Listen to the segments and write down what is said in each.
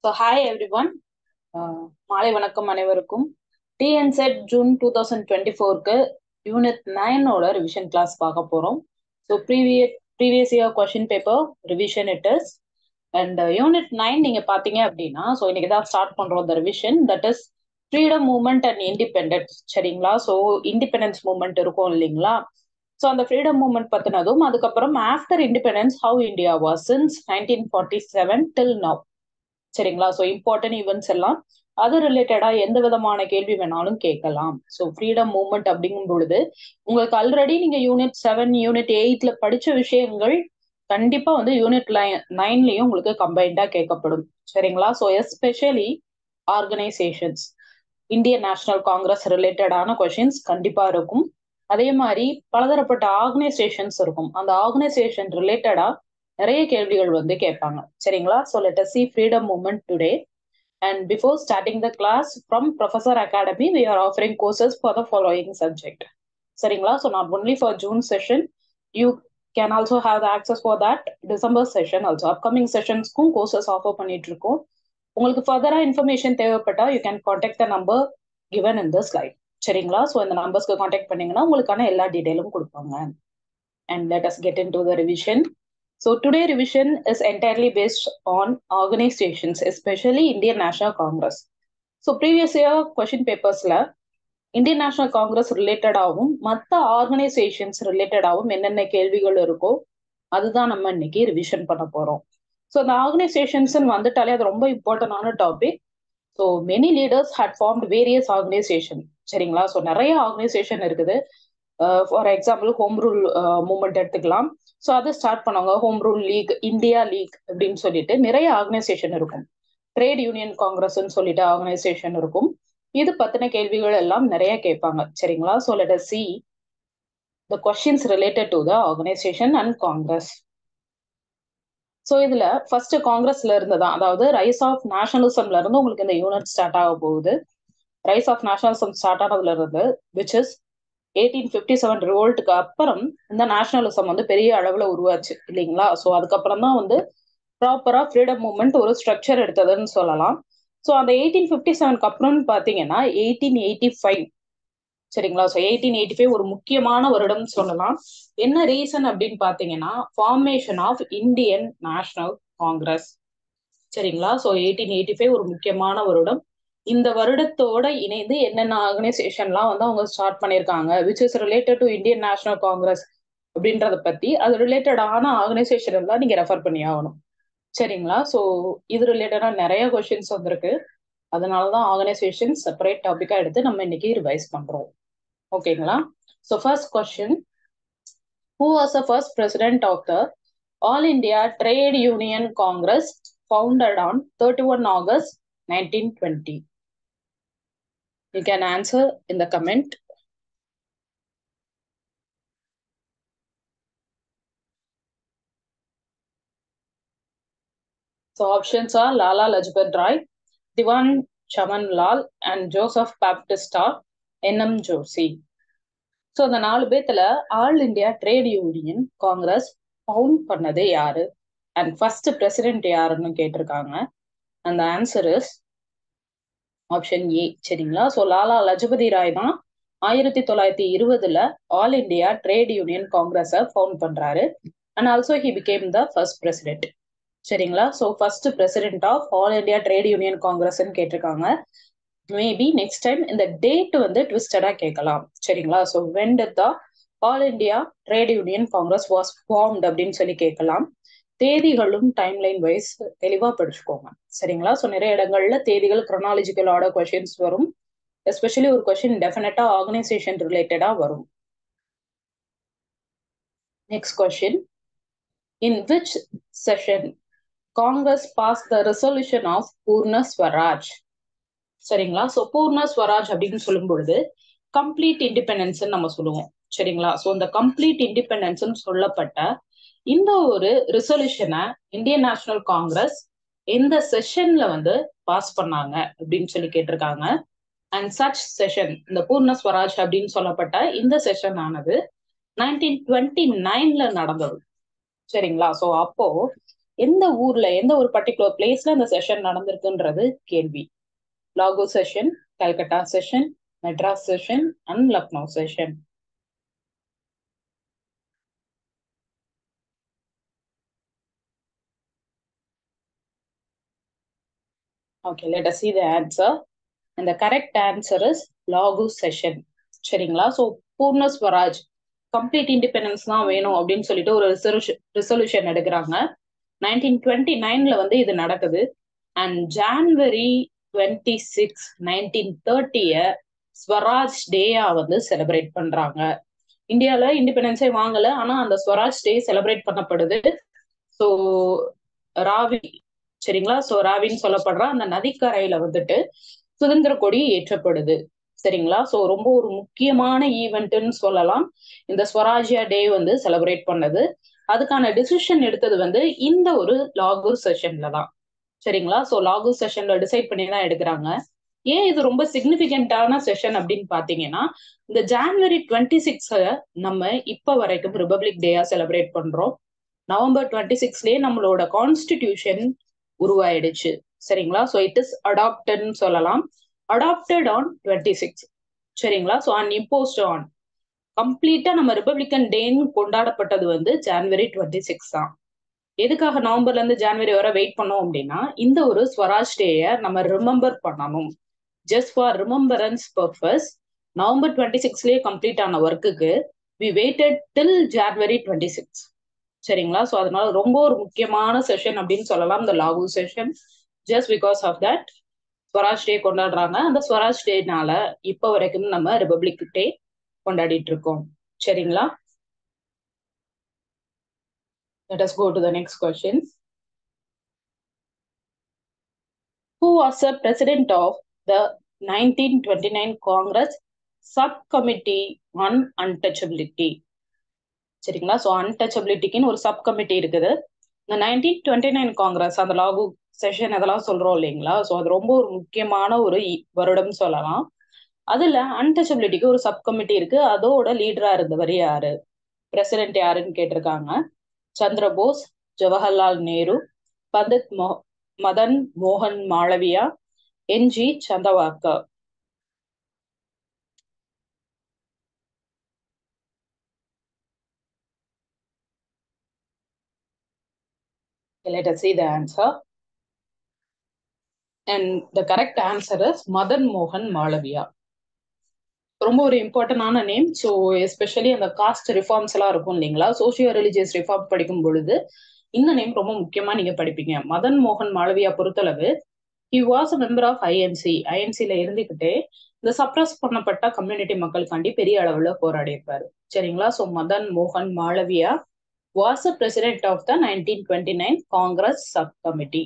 So hi every one மாலை வணக்கம் அனைவருக்கும் TNSET June two thousand twenty ஃபோருக்கு யூனிட் நைனோட ரிவிஷன் கிளாஸ் பார்க்க போகிறோம் so previous previous year question paper revision it is and unit nine நீங்கள் பார்த்தீங்க அப்படின்னா ஸோ இன்னைக்கு தான் ஸ்டார்ட் பண்ணுறோம் இந்த revision that is freedom movement and independence சரிங்களா ஸோ இண்டிபெண்டன்ஸ் மூமெண்ட் இருக்கும் இல்லைங்களா ஸோ அந்த ஃப்ரீடம் மூமெண்ட் பற்றினதும் அதுக்கப்புறம் after independence how India was since nineteen forty seven till now சரிங்களா ஸோ இம்பார்ட்டன்ட் ஈவெண்ட்ஸ் எல்லாம் அது ரிலேட்டடா எந்த விதமான கேள்வி வேணாலும் கேட்கலாம் ஸோ ஃப்ரீடம் மூவ்மெண்ட் அப்படிங்கும் பொழுது உங்களுக்கு ஆல்ரெடி நீங்க யூனிட் செவன் யூனிட் எயிட்ல படிச்ச விஷயங்கள் கண்டிப்பா வந்து யூனிட் நைன்லயும் உங்களுக்கு கம்பைண்டா கேட்கப்படும் சரிங்களா so especially organisations Indian national Congress ரிலேட்டடான கொஷின்ஸ் கண்டிப்பா இருக்கும் அதே மாதிரி பலதரப்பட்ட ஆர்கனைசேஷன்ஸ் இருக்கும் அந்த ஆர்கனைசேஷன் ரிலேட்டடா நிறைய கேள்விகள் வந்து கேட்பாங்க சரிங்களா so let see freedom movement today and before starting the class from Professor Academy we are offering courses for the following subject சரிங்களா so not only for June session you can also have the access for that December session also upcoming செஷன்ஸ்க்கும் courses offer பண்ணிட்டு இருக்கோம் உங்களுக்கு ஃபர்தரா information தேவைப்பட்டா you can contact the number given in the slide சரிங்களா so இந்த நம்பர்ஸ்க்கு contact பண்ணீங்கன்னா உங்களுக்கான எல்லா டீடைலும் கொடுப்பாங்க and let us get into the revision So today revision is entirely based on organizations, especially Indian National Congress. So previous year question papersல Indian national Congress ரிலேட்டடாகவும் மற்ற ஆர்கனைசேஷன்ஸ் ரிலேட்டடாகவும் என்னென்ன கேள்விகள் இருக்கோ அதுதான் நம்ம இன்னைக்கு ரிவிஷன் பண்ண போறோம் ஸோ அந்த ஆர்கனைசேஷன்ஸ் வந்துட்டாலே அது ரொம்ப இம்பார்ட்டன்டான topic so many leaders had formed various organisation சரிங்களா ஸோ நிறைய ஆர்கனைசேஷன் இருக்குது for example home rule movement எடுத்துக்கலாம் ஸோ அதை ஸ்டார்ட் பண்ணவங்க home rule league India league அப்படின்னு சொல்லிட்டு நிறைய ஆர்கனைசேஷன் இருக்கும் ட்ரேட் யூனியன் காங்கிரஸ்ன்னு சொல்லிட்டு ஆர்கனைசேஷன் இருக்கும் இது பத்தின கேள்விகள் எல்லாம் நிறைய கேட்பாங்க சரிங்களா so let see the questions related to the organisation and Congress so இதுல ஃபர்ஸ்ட் காங்கிரஸ்ல இருந்து தான் அதாவது ரைஸ் ஆஃப் நேஷனலிசம்ல இருந்து உங்களுக்கு இந்த யூனிட் ஸ்டார்ட் ஆக போகுது ரைஸ் ஆஃப் நேஷனலிசம் ஸ்டார்ட் ஆனதுல இருந்து which is eighteen fifty seven ரிவோல்ட்டுக்கு அப்புறம் இந்த நேஷனலிசம் வந்து பெரிய அளவில் உருவாச்சு இல்லைங்களா ஸோ அதுக்கப்புறம் தான் வந்து ப்ராப்பரா ஃப்ரீடம் மூவ்மெண்ட் ஒரு ஸ்ட்ரக்சர் எடுத்ததுன்னு சொல்லலாம் ஸோ அந்த எயிட்டீன் ஃபிஃப்டி செவனுக்கு அப்புறம்னு பார்த்தீங்கன்னா எயிட்டீன் எயிட்டி ஃபைவ் சரிங்களா ஸோ எயிட்டீன் எயிட்டி ஃபைவ் ஒரு முக்கியமான வருடம் சொல்லலாம் என்ன ரீசன் அப்படின்னு பார்த்தீங்கன்னா formation of Indian national Congress சரிங்களா ஸோ எயிட்டீன் எயிட்டி ஃபைவ் ஒரு முக்கியமான வருடம் இந்த வருடத்தோட இணைந்து என்னென்ன ஆர்கனைசேஷன்லாம் வந்து அவங்க ஸ்டார்ட் பண்ணியிருக்காங்க which is related to Indian national Congress அப்படின்றத பத்தி அது ரிலேட்டடான ஆர்கனைசேஷன் எல்லாம் நீங்க ரெஃபர் பண்ணி ஆகணும் சரிங்களா ஸோ இது ரிலேட்டடா நிறைய கொஸ்டின்ஸ் வந்திருக்கு அதனாலதான் ஆர்கனைசேஷன் செப்பரேட் டாபிக்கா எடுத்து நம்ம இன்னைக்கு ரிவைஸ் பண்றோம் ஓகேங்களா so first question who was the first president of the All India trade union Congress founded on thirty one August nineteen twenty You can answer in the comment. So options are Lala Lajpat Rai, Diwan Chaman Lal, and Joseph Baptista N.M. Joshi. So அந்த நாலு பேத்துல All India trade union Congress found பண்ணது யாரு and first president யாருன்னு கேட்டிருக்காங்க அந்த answer is option A சரிங்களா so Lala Lajpat Rai தான் ஆயிரத்தி தொள்ளாயிரத்தி இருபதுல ஆல் இண்டியா ட்ரேட் யூனியன் காங்கிரஸை ஃபவுண்ட் பண்றாரு and also he became the first president சரிங்களா so first president of All India trade union காங்கிரஸ்ன்னு கேட்டிருக்காங்க மேபி நெக்ஸ்ட் டைம் இந்த டேட் வந்து ட்விஸ்டடா கேட்கலாம் சரிங்களா so when the All India trade union Congress was formed அப்படின்னு சொல்லி கேட்கலாம் தேதிகளும் டைம்லைன் வைஸ் தெளிவா படிச்சுக்கோங்க சரிங்களா ஸோ நிறைய இடங்கள்ல தேதிகள் குரோனாலஜிக்கல் ஆர்டர் கொஷின்ஸ் வரும் எஸ்பெஷலி ஒரு கொஷின் டெஃபினட்டா ஆர்கனைசேஷன் ரிலேட்டடா வரும் next question in which session Congress pass the resolution of Purna Swaraj சரிங்களா ஸோ பூர்ண ஸ்வராஜ் அப்படின்னு சொல்லும் பொழுது கம்ப்ளீட் இண்டிபெண்டன்ஸ் நம்ம சொல்லுவோம் சரிங்களா ஸோ இந்த கம்ப்ளீட் இண்டிபெண்டன்ஸ் சொல்லப்பட்ட இந்த ஒரு ரிசல்யூஷனை இந்தியன் நேஷனல் காங்கிரஸ் எந்த செஷன்ல வந்து பாஸ் பண்ணாங்க அப்படின்னு சொல்லி கேட்டிருக்காங்க அண்ட் சச் செஷன் இந்த பூர்ண ஸ்வராஜ் அப்படின்னு சொல்லப்பட்ட இந்த செஷன் ஆனது நைன்டீன் டுவெண்ட்டி நைன்ல நடந்தது சரிங்களா சோ அப்போ எந்த ஊர்ல எந்த ஒரு பர்டிகுலர் பிளேஸ்ல அந்த செஷன் நடந்திருக்குன்றது கேள்வி Lahore session Calcutta session Madras session and Lucknow session Okay, let us see the answer. And the correct answer is Lagu session. சரிங்களா so Purna Swaraj complete independence தான் வேணும் அப்படின்னு சொல்லிட்டு ஒரு ரிசொல்யூஷன் எடுக்கிறாங்க நைன்டீன் டுவெண்ட்டி நைன்ல வந்து இது நடக்குது and January twenty six nineteen தேர்ட்டிய ஸ்வராஜ் டேயா வந்து செலிப்ரேட் பண்றாங்க இந்தியால இண்டிபெண்டன்ஸே வாங்கல ஆனா அந்த ஸ்வராஜ் டே செலிப்ரேட் பண்ணப்படுது ஸோ ராவி சரிங்களா சோ ராவின்னு சொல்லப்படுற அந்த நதிக்கரையில வந்துட்டு சுதந்திர கொடி ஏற்றப்படுது சரிங்களா சோ ரொம்ப ஒரு முக்கியமான ஈவெண்ட்னு சொல்லலாம் இந்த ஸ்வராஜ்யா டே வந்து செலிப்ரேட் பண்ணது அதுக்கான டிசிஷன் எடுத்தது வந்து இந்த ஒரு லாகூர் செஷன்ல தான் சரிங்களா சோ லாகூர் செஷன்ல டிசைட் பண்ணி தான் எடுக்கிறாங்க ஏன் இது ரொம்ப சிக்னிபிகண்டான செஷன் அப்படின்னு பாத்தீங்கன்னா இந்த ஜான்வரி டுவெண்ட்டி சிக்ஸ நம்ம இப்ப வரைக்கும் ரிபப்ளிக் டேயா செலிப்ரேட் பண்றோம் நவம்பர் டுவெண்ட்டி சிக்ஸ்லயே நம்மளோட கான்ஸ்டிடியூஷன் உருவாயிடுச்சு சரிங்களா ஸோ இட் இஸ் அடாப்டட்னு சொல்லலாம் அடாப்டட் ஆன் டுவெண்ட்டி சிக்ஸ் சரிங்களா ஸோ அன் இம்போஸ்ட் ஆன் கம்ப்ளீட்டா நம்ம ரிப்பப்ளிகன் டேன்னு கொண்டாடப்பட்டது வந்து ஜான்வரி டுவெண்ட்டி சிக்ஸ் தான் எதுக்காக நவம்பர்ல இருந்து ஜான்வரி வரை வெயிட் பண்ணோம் அப்படின்னா இந்த ஒரு ஸ்வராஜ் டேயை நம்ம ரிமெம்பர் பண்ணணும் just for remembrance purpose November twenty சிக்ஸ்லயே கம்ப்ளீட் ஆன ஒர்க்குக்கு we waited till January twenty six சரிங்களா ஸோ அதனால ரொம்ப ஒரு முக்கியமான செஷன் அப்படின்னு சொல்லலாம் இந்த Lahore session just because of that Swaraj day கொண்டாடுறாங்க அந்த ஸ்வராஜ் டேனால இப்போ வரைக்கும் நம்ம ரிபப்ளிக் டே கொண்டாடிட்டு இருக்கோம் சரிங்களா Let us go to the next question. Who was the president of the 1929 Congress Subcommittee on Untouchability? சரிங்களா ஸோ அன்டச்சபிலிட்டிக்குன்னு ஒரு சப் கமிட்டி இருக்குது இந்த நைன்டீன் டுவெண்ட்டி நைன் காங்கிரஸ் அந்த லாகு செஷன் இதெல்லாம் சொல்றோம் இல்லைங்களா ஸோ அது ரொம்ப ஒரு முக்கியமான ஒரு வருடம் சொல்லலாம் அதுல அன்டச்சபிலிட்டிக்கு ஒரு சப் கமிட்டி இருக்கு அதோட லீடரா இருந்தவர் யாரு பிரசிடென்ட் யாருன்னு கேட்டிருக்காங்க சந்திரபோஸ் ஜவஹர்லால் நேரு பண்டித் மோ மதன் மோகன் Malaviya N G Chandavarkar Let us see the answer. And the correct answer is Madan Mohan Malaviya. ரொம்ப ஒரு இம்பார்ட்டன்டான நேம் ஸோ எஸ்பெஷலி அந்த காஸ்ட் ரிஃபார்ம்ஸ் எல்லாம் இருக்கும் இல்லைங்களா சோசியோ ரிலிஜியஸ் ரிஃபார்ம் படிக்கும் பொழுது இந்த நேம் ரொம்ப முக்கியமா நீங்க படிப்பீங்க மதன் மோகன் மாளவியா பொறுத்தளவு he was a member of INC ஐஎன்சில இருந்துகிட்டே இந்த சப்ரஸ் பண்ணப்பட்ட கம்யூனிட்டி மக்களுக்காண்டி பெரிய அளவுல போராடி இருப்பாரு சரிங்களா ஸோ மதன் மோகன் Malaviya was the president of the 1929 Congress subcommittee.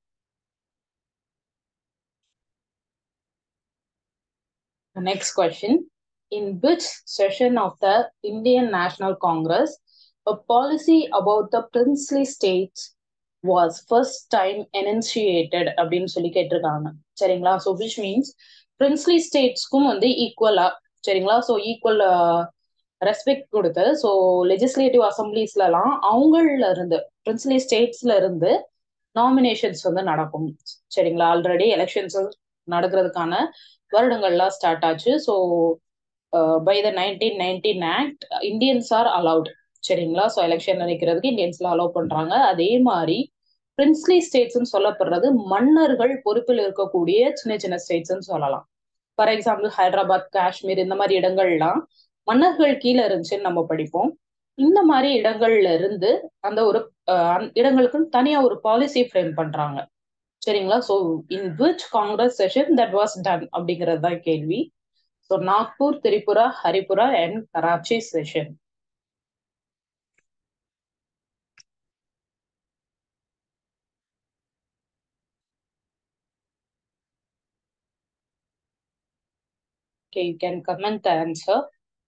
The next question. In which session of the Indian National Congress, a policy about the princely states was first time enunciated அப்படின்னு சொல்லி கேட்டிருக்காங்க சரிங்களா ஸோ விச் மீன்ஸ் பிரின்ஸ்லி ஸ்டேட்ஸ்க்கும் வந்து ஈக்குவலா சரிங்களா so equal respect கொடுத்து so legislative அசம்பிளிஸ்லாம் அவங்கள இருந்து பிரின்ஸ்லி ஸ்டேட்ஸ்ல இருந்து நாமினேஷன்ஸ் வந்து நடக்கும் சரிங்களா ஆல்ரெடி எலெக்ஷன்ஸ் நடக்கிறதுக்கான வருடங்கள்லாம் ஸ்டார்ட் ஆச்சு so by the nineteen nineteen act Indians are allowed சரிங்களா ஸோ எலெக்ஷன் நினைக்கிறதுக்கு இந்தியன்ஸ்ல அலோவ் பண்றாங்க அதே மாதிரி பிரின்ஸ்லி ஸ்டேட்ஸ்ன்னு சொல்லப்படுறது மன்னர்கள் பொறுப்பில் இருக்கக்கூடிய சின்ன சின்ன ஸ்டேட்ஸ்ன்னு சொல்லலாம் ஃபார் எக்ஸாம்பிள் ஹைதராபாத் காஷ்மீர் இந்த மாதிரி இடங்கள்லாம் மன்னர்கள் கீழே இருந்துச்சுன்னு நம்ம படிப்போம் இந்த மாதிரி இடங்கள்ல இருந்து அந்த ஒரு இடங்களுக்கு தனியா ஒரு பாலிசி ஃப்ரேம் பண்றாங்க சரிங்களா so in which Congress session that was done அப்படிங்கிறது தான் கேள்வி so Nagpur Tripura Haripura and Karachi session Okay, you can comment the answer.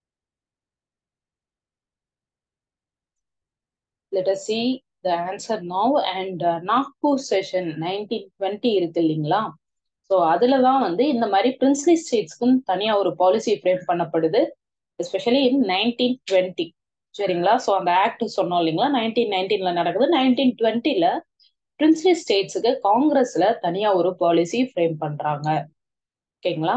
Let us see the answer now. And uh, Nagpur session 1920 இருக்கு இல்லைங்களா ஸோ அதுல தான் வந்து இந்த மாதிரி பிரின்ஸ்லி ஸ்டேட்ஸ்க்கும் தனியா ஒரு பாலிசி ஃப்ரேம் பண்ணப்படுது எஸ்பெஷலி இன் நைன்டீன் டுவெண்ட்டி சரிங்களா ஸோ அந்த ஆக்ட் சொன்னோம் இல்லைங்களா நைன்டீன் நைன்டீன்ல நடக்குது நைன்டீன் டுவெண்ட்டில பிரின்ஸ்லி ஸ்டேட்ஸுக்கு காங்கிரஸ்ல தனியா ஒரு பாலிசி ஃப்ரேம் பண்றாங்க ஓகேங்களா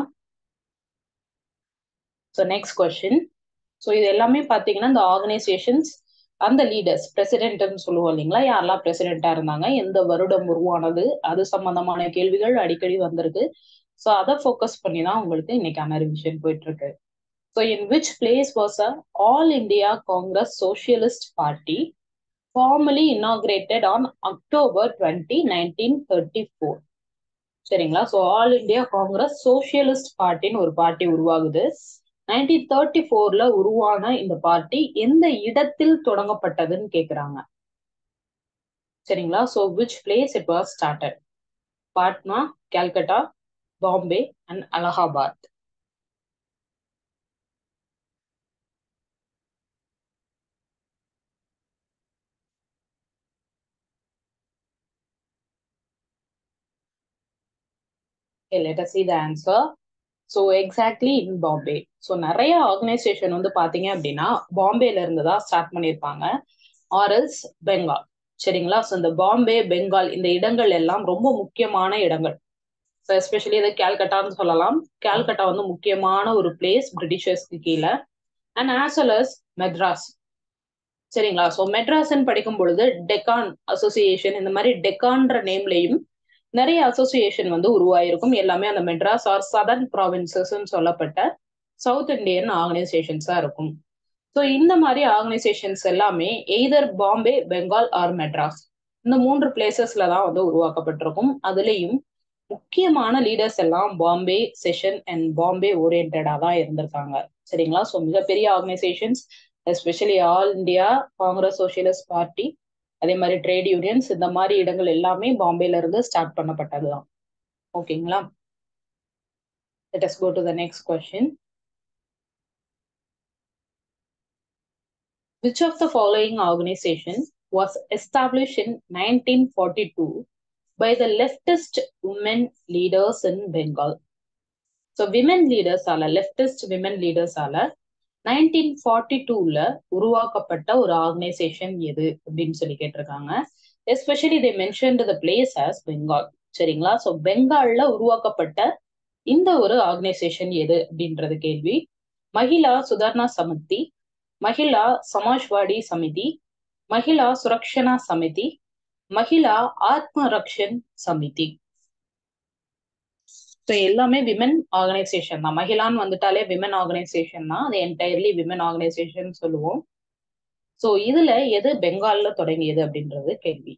ஸோ நெக்ஸ்ட் கொஸ்டின் ஸோ இது எல்லாமே பார்த்தீங்கன்னா இந்த ஆர்கனைசேஷன்ஸ் அந்த லீடர்ஸ் பிரசிடென்ட்னு சொல்லுவோம் இல்லைங்களா யாரெல்லாம் பிரசிடென்டா இருந்தாங்க எந்த வருடம் உருவானது அது சம்பந்தமான கேள்விகள் அடிக்கடி வந்திருக்கு ஸோ அதை ஃபோக்கஸ் பண்ணி தான் உங்களுக்கு இன்னைக்கான ரிவிஷன் போயிட்டு இருக்கு so in which place was a All India Congress Socialist party formally inaugurated on October twenty nineteen thirty four சரிங்களா so all India Congress Socialist பார்ட்டின்னு ஒரு பார்ட்டி உருவாகுது நைன்டீன் தேர்ட்டி ஃபோர்ல உருவான இந்த பார்ட்டி எந்த இடத்தில் தொடங்கப்பட்டதுன்னு கேக்குறாங்க சரிங்களா so which place it was started Patna Calcutta Bombay and Allahabad Okay, let us see the answer. So exactly in Bombay so நிறைய ஆர்கனைசேஷன் வந்து பார்த்தீங்க அப்படின்னா பாம்பேல இருந்து தான் ஸ்டார்ட் பண்ணியிருப்பாங்க ஆர்எல்ஸ் பெங்கால் சரிங்களா ஸோ இந்த பாம்பே பெங்கால் இந்த இடங்கள் எல்லாம் ரொம்ப முக்கியமான இடங்கள் ஸோ எஸ்பெஷலி இதை கேல்கட்டான்னு சொல்லலாம் கேல்கட்டா வந்து முக்கியமான ஒரு பிளேஸ் பிரிட்டிஷர்ஸ்க்கு கீழே and as well as Madras சரிங்களா ஸோ மெட்ராஸ்ன்னு படிக்கும் பொழுது டெக்கான் அசோசியேஷன் இந்த மாதிரி டெக்கான்ற நேம்லையும் நிறைய அசோசியேஷன் வந்து உருவாயிருக்கும் எல்லாமே அந்த மெட்ராஸ் ஆர் சதர்ன் ப்ராவின்சஸ் சொல்லப்பட்ட சவுத் இண்டியன் ஆர்கனைசேஷன்ஸா இருக்கும் ஸோ இந்த மாதிரி ஆர்கனைசேஷன்ஸ் எல்லாமே எய்தர் பாம்பே பெங்கால் ஆர் மெட்ராஸ் இந்த மூன்று பிளேசஸ்ல தான் வந்து உருவாக்கப்பட்டிருக்கும் அதுலேயும் முக்கியமான லீடர்ஸ் எல்லாம் பாம்பே செஷன் அண்ட் பாம்பே ஓரியன்டா தான் இருந்திருக்காங்க சரிங்களா ஸோ மிகப்பெரிய organisations especially All India Congress Socialist party அதே மாதிரி ட்ரேட் யூனியன்ஸ் இந்த மாதிரி இடங்கள் எல்லாமே பாம்பேல இருந்து ஸ்டார்ட் பண்ணப்பட்டதுதான் ஓகேங்களா let us go to the next question which of the following organization was established in 1942 by the leftist women leaders in bengal so women leaders ஆல leftist women leaders ஆல nineteen forty டூல உருவாக்கப்பட்ட ஒரு organisation எது அப்படின்னு சொல்லி கேட்டிருக்காங்க especially they mention the place as Bengal சரிங்களா ஸோ பெங்கால்ல உருவாக்கப்பட்ட இந்த ஒரு ஆர்கனைசேஷன் எது அப்படின்றது கேள்வி மகிழா சுதர்ணா சமிதி மகிழா சமாஜ்வாடி சமிதி மகிழா சுரக்ஷனா சமிதி மகிழா ஆத்ம ரக்ஷன் சமிதி ஸோ எல்லாமே விமன் ஆர்கனைசேஷன் தான் மகிழான்னு வந்துட்டாலே விமன் ஆர்கனைசேஷன் தான் அது என்டையர்லி விமன் ஆர்கனைசேஷன் சொல்லுவோம் ஸோ இதுல எது பெங்கால்ல தொடங்கியது அப்படின்றது கேள்வி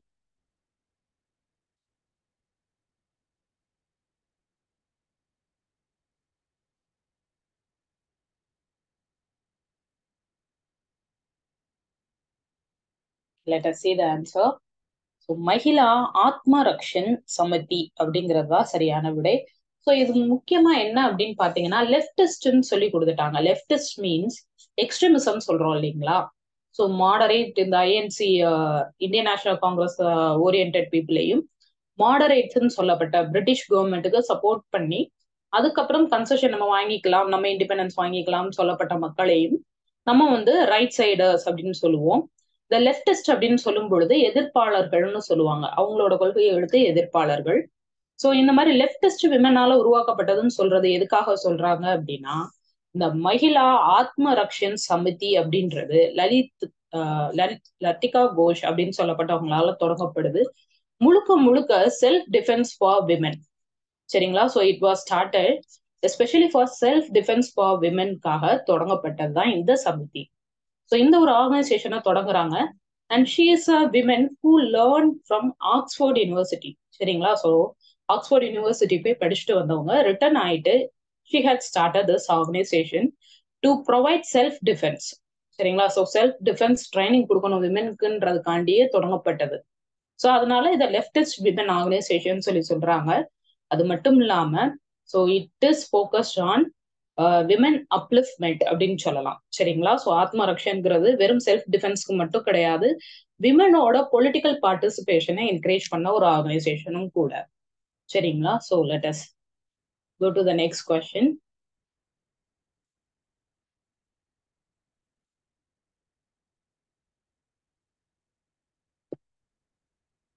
let us see the answer so Mahila Atma Rakshan Samithi அப்படிங்கிறது தான் சரியான விடை ஸோ இது முக்கியமா என்ன அப்படின்னு பாத்தீங்கன்னா லெப்டிஸ்ட்னு சொல்லி கொடுத்துட்டாங்க லெப்டிஸ்ட் மீன்ஸ் எக்ஸ்ட்ரீமிசம் சொல்றோம் இல்லைங்களா ஸோ மாடரேட் இந்த INC Indian national Congress orient பீப்புளையும் மாடரேட்ஸ்ன்னு சொல்லப்பட்ட பிரிட்டிஷ் கவர்மெண்ட்டுக்கு சப்போர்ட் பண்ணி அதுக்கப்புறம் கன்செஷன் நம்ம வாங்கிக்கலாம் நம்ம இண்டிபெண்டன்ஸ் வாங்கிக்கலாம்னு சொல்லப்பட்ட மக்களையும் நம்ம வந்து ரைட் சைடர்ஸ் அப்படின்னு சொல்லுவோம் இந்த லெப்டிஸ்ட் அப்படின்னு சொல்லும் பொழுது எதிர்ப்பாளர்கள்னு சொல்லுவாங்க அவங்களோட கொள்கையை எடுத்து எதிர்ப்பாளர்கள் சோ இந்த மாதிரி லெப்டிஸ்ட் விமனால உருவாக்கப்பட்டதுன்னு சொல்றது எதுக்காக சொல்றாங்க அப்படின்னா இந்த மகிழா ஆத்ம ரக்ஷன் சமிதி அப்படின்றது லலித் லலித் லத்திகா கோஷ் அப்படின்னு சொல்லப்பட்டவங்களால தொடங்கப்படுது முழுக்க முழுக்க செல்ஃப் டிஃபென்ஸ் ஃபார் விமன் சரிங்களா so it was started especially for self defence for விமென்காக தொடங்கப்பட்டது தான் இந்த சமிதி ஸோ இந்த ஒரு ஆர்கனைசேஷனை தொடங்குறாங்க and she is a women who learn from Oxford University சரிங்களா ஸோ ஆக்ஸ்போர்ட் யூனிவர்சிட்டி போய் படிச்சுட்டு வந்தவங்க ரிட்டர்ன் ஆயிட்டு she had started this organization to provide self defence சரிங்களா ஸோ செல்ஃப் டிஃபென்ஸ் ட்ரைனிங் கொடுக்கணும் விமென்க்குன்றதுக்காண்டியே தொடங்கப்பட்டது ஸோ அதனால இதை லெப்டிஸ்ட் விமன் ஆர்கனைசேஷன் சொல்லி சொல்றாங்க அது மட்டும் இல்லாம so it is focused on women upliftment அப்படின்னு சொல்லலாம் சரிங்களா ஸோ ஆத்ம ரக்ஷன்ங்கிறது வெறும் செல்ஃப் டிஃபென்ஸ்க்கு மட்டும் கிடையாது விமனோட பொலிட்டிக்கல் பார்ட்டிசிபேஷனை என்கரேஜ் பண்ண ஒரு ஆர்கனைசேஷனும் கூட சரிங்களா so let us go to the next question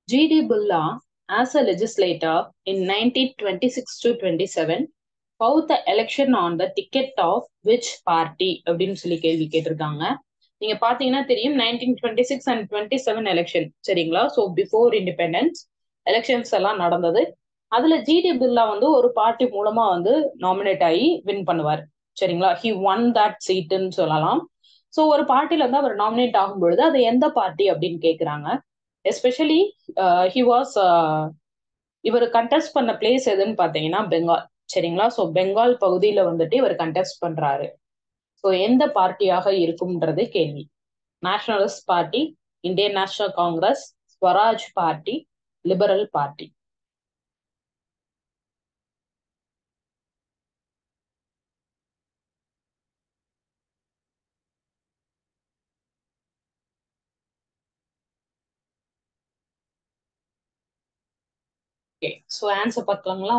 GD Birla as a legislator in nineteen twenty six to twenty seven how the election on the ticket of which party அப்படின்னு சொல்லி கேள்வி கேட்டிருக்காங்க நீங்க பாத்தீங்கன்னா தெரியும் nineteen twenty six and twenty seven election சரிங்களா so before independence elections எல்லாம் நடந்தது அதுல ஜிடி பில்லா வந்து ஒரு பார்ட்டி மூலமா வந்து நாமினேட் ஆகி வின் பண்ணுவார் சரிங்களா ஹி ஒன் தட் சீட்டுன்னு சொல்லலாம் ஸோ ஒரு பார்ட்டில இருந்து அவர் நாமினேட் ஆகும் பொழுது அது எந்த பார்ட்டி அப்படின்னு கேக்குறாங்க எஸ்பெஷலி ஹி வாஸ் இவர் கண்டெஸ்ட் பண்ண பிளேஸ் எதுன்னு பாத்தீங்கன்னா பெங்கால் சரிங்களா ஸோ பெங்கால் பகுதியில வந்துட்டு இவர் கண்டெஸ்ட் பண்றாரு ஸோ எந்த பார்ட்டியாக இருக்கும்ன்றது கேள்வி nationalist party Indian national Congress Swaraj party liberal party okay so answer பார்க்கலாங்களா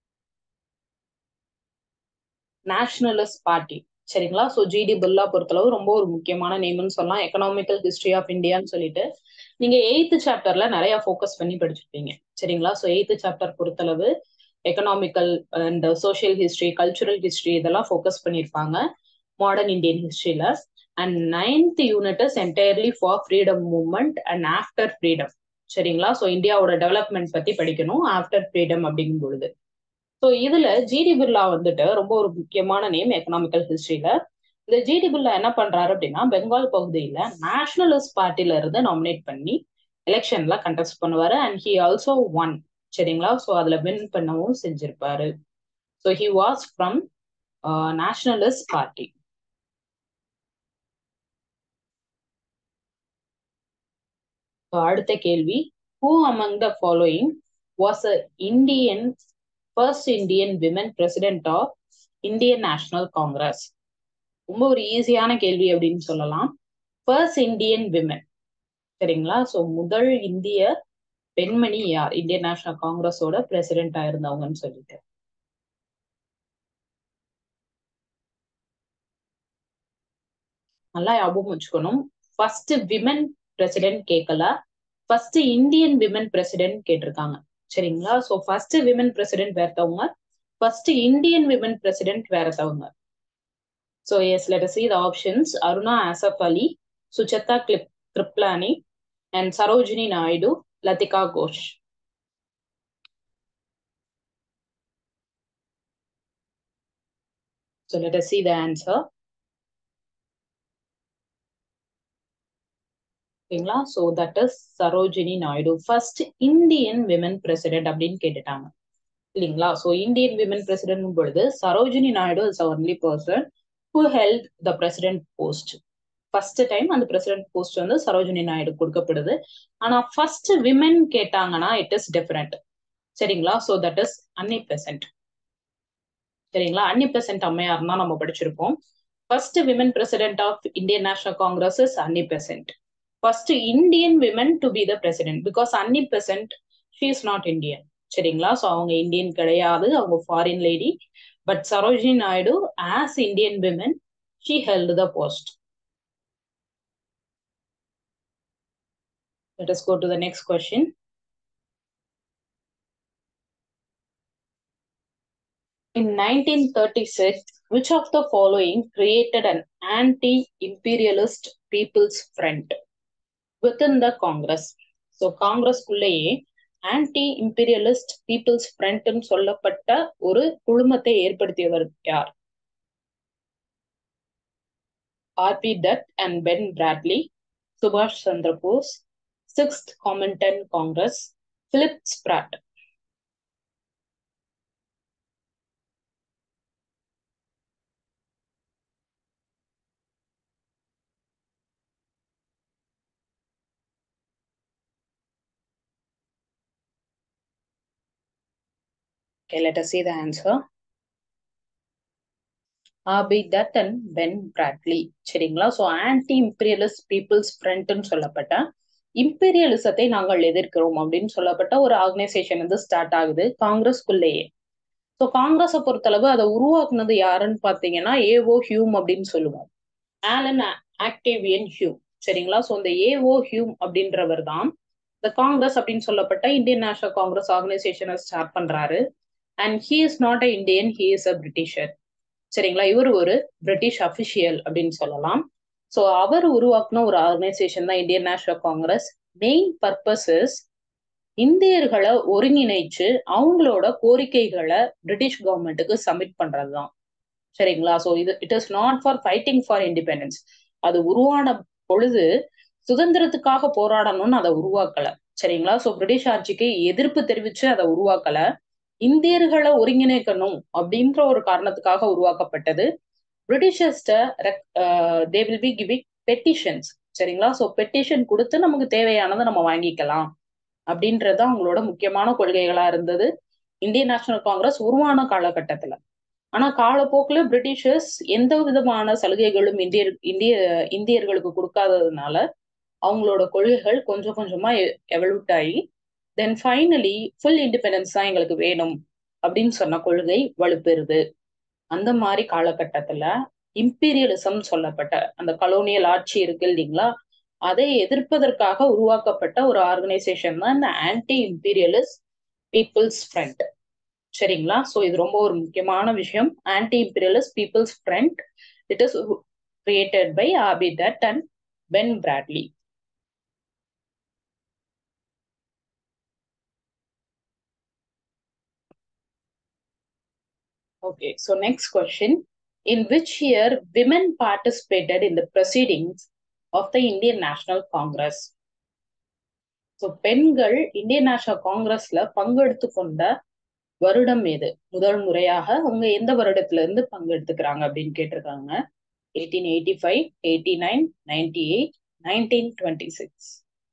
நேஷனலிஸ்ட் பார்ட்டி சரிங்களா ஸோ ஜிடி பில்லா பொறுத்தளவு ரொம்ப ஒரு முக்கியமான நேம்னு சொல்லலாம் எக்கனாமிக்கல் ஹிஸ்டரி ஆஃப் இந்தியான்னு சொல்லிட்டு நீங்க எயித்து சாப்டர்ல நிறைய ஃபோக்கஸ் பண்ணி படிச்சிருப்பீங்க சரிங்களா ஸோ எயித்து சாப்டர் பொறுத்தளவு economical and social history cultural history இதெல்லாம் ஃபோக்கஸ் பண்ணியிருப்பாங்க மாடர்ன் இந்தியன் ஹிஸ்டரியில and ninth unit is entirely for freedom movement and after freedom சரிங்களா ஸோ இந்தியாவோட டெவலப்மெண்ட் பத்தி படிக்கணும் ஆஃப்டர் ஃப்ரீடம் அப்படிங்கும் பொழுது ஸோ இதுல ஜிடி பிர்லா வந்துட்டு ரொம்ப ஒரு முக்கியமான நேம் எக்கனாமிக்கல் ஹிஸ்டரியில இந்த ஜிடி பிர்லா என்ன பண்றாரு அப்படின்னா பெங்கால் பகுதியில நேஷனலிஸ்ட் பார்ட்டில இருந்து நாமினேட் பண்ணி எலெக்ஷன்ல கண்டெஸ்ட் பண்ணுவாரு அண்ட் ஹி ஆல்சோ ஒன் சரிங்களா ஸோ அதுல வின் பண்ணவும் செஞ்சிருப்பாரு so he was from nationalist party அடுத்த கேள்வி who among the following was a Indian first Indian women president of Indian national Congress ரொம்ப ஒரு ஈஸியான கேள்வி அப்படின்னு சொல்லலாம் ஃபர்ஸ்ட் இந்தியன் விமன் சரிங்களா ஸோ முதல் இந்திய பெண்மணி யார் இந்தியன் நேஷனல் காங்கிரஸோட பிரசிடென்டா இருந்தவங்கன்னு சொல்லிட்டு நல்லா ஞாபகம் வச்சுக்கணும் ஃபர்ஸ்ட் விமன் பிரசிடென்ட் கேட்கல ஃபர்ஸ்ட் இந்தியன் விமன் பிரசிடென்ட் கேட்டிருக்காங்க சரிங்களா ஸோ ஃபர்ஸ்ட் விமன் பிரசிடென்ட் வேறத்தவங்க ஃபர்ஸ்ட் இந்தியன் விமன் பிரசிடென்ட் வேறத்தவங்க so yes let see the options Aruna Asaf Ali Sucheta கிளிப் Kripalani and Sarojini Naidu Latika Ghosh So let us see the answer. ஓகேங்களா so that is Sarojini Naidu first Indian women president அப்படின்னு கேட்டுட்டாங்க இல்லைங்களா so Indian women president பொழுது Sarojini Naidu is only person who held the president post first time அந்த president post வந்து சரோஜினி நாயுடு கொடுக்கப்படுது ஆனா ஃபர்ஸ்ட் விமன் கேட்டாங்கன்னா இட் இஸ் டிஃபரெண்ட் சரிங்களா so that is Annie Besant சரிங்களா அன்னி பெசன்ட் அம்மையார் தான் நம்ம படிச்சிருக்கோம் first women president of Indian national Congress is Annie Besant first Indian women to be the president because Annie Besant she is not Indian சரிங்களா so அவங்க Indian கிடையாது அவங்க foreign lady but Sarojini Naidu as Indian women she held the post Let us go to the next question. In 1936, which of the following created an anti-imperialist people's front within the Congress? So, காங்கிரஸ்குள்ளேயே anti imperialist people's ஃப்ரண்ட்னு சொல்லப்பட்ட ஒரு குழுமத்தை ஏற்படுத்தியவர் யார் RP Dutt and Ben Bradley சுபாஷ் Chandra Bose sixth Comintern Congress Philip Spratt Okay, let us see the answer. RP Dutt and Ben Bradley சரிங்களா so anti imperialist people's ஃப்ரண்ட்னு சொல்லப்பட்ட இம்பீரியலிசத்தை நாங்கள் எதிர்க்கிறோம் அப்படின்னு சொல்லப்பட்ட ஒரு ஆர்கனைசேஷன் வந்து ஸ்டார்ட் ஆகுது காங்கிரஸ்குள்ளேயே ஸோ காங்கிரஸை பொறுத்தளவு அதை உருவாக்குனது யாருன்னு பார்த்தீங்கன்னா ஏஓ ஹியூம் அப்படின்னு சொல்லுவோம் ஆலன் ஆக்டேவியன் ஹியூம் சரிங்களா ஸோ இந்த ஏஓ ஹியூம் அப்படின்றவர் தான் இந்த காங்கிரஸ் அப்படின்னு சொல்லப்பட்ட இந்தியன் நேஷனல் காங்கிரஸ் ஆர்கனைசேஷனை ஸ்டார்ட் பண்றாரு and he is not a Indian he is a Britisher சரிங்களா இவர் ஒரு பிரிட்டிஷ் அபிஷியல் அப்படின்னு சொல்லலாம் ஸோ அவர் உருவாக்குன ஒரு ஆர்கனைசேஷன் தான் Indian national Congress main purpose is இந்தியர்களை ஒருங்கிணைச்சு அவங்களோட கோரிக்கைகளை பிரிட்டிஷ் கவர்மெண்ட்டுக்கு சப்மிட் பண்றதுதான் சரிங்களா ஸோ இது it is not for fighting for independence அது உருவான பொழுது சுதந்திரத்துக்காக போராடணும்னு அதை உருவாக்கல சரிங்களா ஸோ பிரிட்டிஷ் ஆட்சிக்கு எதிர்ப்பு தெரிவிச்சு அதை உருவாக்கல இந்தியர்களை ஒருங்கிணைக்கணும் அப்படின்ற ஒரு காரணத்துக்காக உருவாக்கப்பட்டது பிரிட்டிஷர்ஸ்ட they will be giving petitions சரிங்களா ஸோ பெட்டிஷன் கொடுத்து நமக்கு தேவையானதை நம்ம வாங்கிக்கலாம் அப்படின்றது அவங்களோட முக்கியமான கொள்கைகளா இருந்தது இந்தியன் நேஷனல் காங்கிரஸ் உருவான காலகட்டத்துல ஆனா காலப்போக்குல பிரிட்டிஷர்ஸ் எந்த விதமான சலுகைகளும் இந்தியர் இந்திய இந்தியர்களுக்கு கொடுக்காததுனால அவங்களோட கொள்கைகள் கொஞ்சம் கொஞ்சமா எவல்யூட் ஆகி தென் ஃபைனலி ஃபுல் இண்டிபெண்டன்ஸ் தான் எங்களுக்கு வேணும் அப்படின்னு சொன்ன கொள்கை வலுப்பெறுது அந்த மாதிரி காலகட்டத்துல இம்பீரியலிசம் சொல்லப்பட்ட அந்த கலோனியல் ஆட்சி இருக்கு இல்லைங்களா அதை எதிர்ப்பதற்காக உருவாக்கப்பட்ட ஒரு ஆர்கனைசேஷன் தான் இந்த ஆன்டி இம்பீரியலிஸ்ட் பீப்புள்ஸ் ஃப்ரண்ட் சரிங்களா ஸோ இது ரொம்ப ஒரு முக்கியமான விஷயம் anti imperialist people's front it is created by RP Dutt and Ben Bradley Okay, so next question. In which year women participated in the proceedings of the Indian National Congress? So பெண்கள் Indian National காங்கிரஸ்ல பங்கெடுத்து கொண்ட வருடம் எது முதல் முறையாக அவங்க எந்த வருடத்துல இருந்து பங்கெடுத்துக்கிறாங்க அப்படின்னு கேட்டிருக்காங்க eighteen eighty five eighty nine ninety eight nineteen twenty six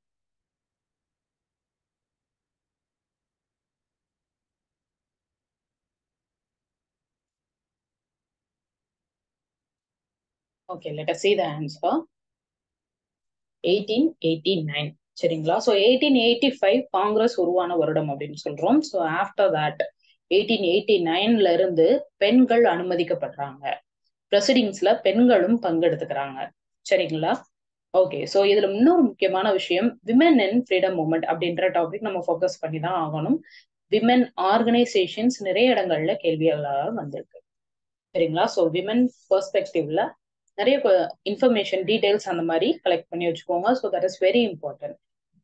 okay let us see the answer eighteen eighty nine சரிங்களா so eighteen eighty five Congress உருவான வருடம் அப்படின்னு சொல்றோம் so after that eighteen eighty நைன்ல இருந்து பெண்கள் அனுமதிக்கப்படுறாங்க ப்ரொசீடிங்ஸ்ல பெண்களும் பங்கெடுத்துக்கிறாங்க சரிங்களா ஓகே ஸோ இதுல இன்னொரு முக்கியமான விஷயம் விமன் இன் ஃப்ரீடம் மூமெண்ட் அப்படின்ற டாபிக் நம்ம ஃபோக்கஸ் பண்ணி தான் ஆகணும் விமன் ஆர்கனைசேஷன்ஸ் நிறைய இடங்கள்ல கேள்விகளாக வந்திருக்கு சரிங்களா ஸோ விமன் பெர்ஸ்பெக்டிவ்ல நிறைய இன்ஃபர்மேஷன் டீடைல்ஸ் அந்த மாதிரி கலெக்ட் பண்ணி வச்சுக்கோங்க so that is very important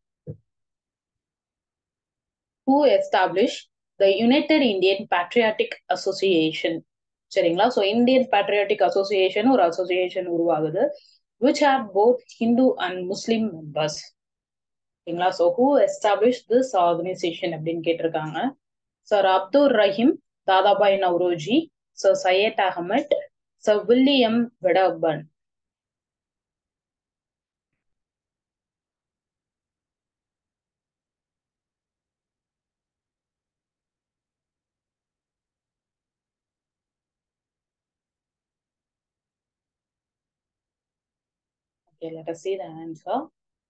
who establish the united Indian patriotic association சரிங்களா ஸோ இந்தியன் பேட்ரியாட்டிக் அசோசியேஷன் ஒரு அசோசியேஷன் உருவாகுது which have both Hindu and Muslim members சரிங்களா so who establish this organization அப்படின்னு கேட்டிருக்காங்க sir Abdul Rahim Dadabhai Naoroji sir Syed Ahmed sir William Wedderburn Okay, let us see the answer.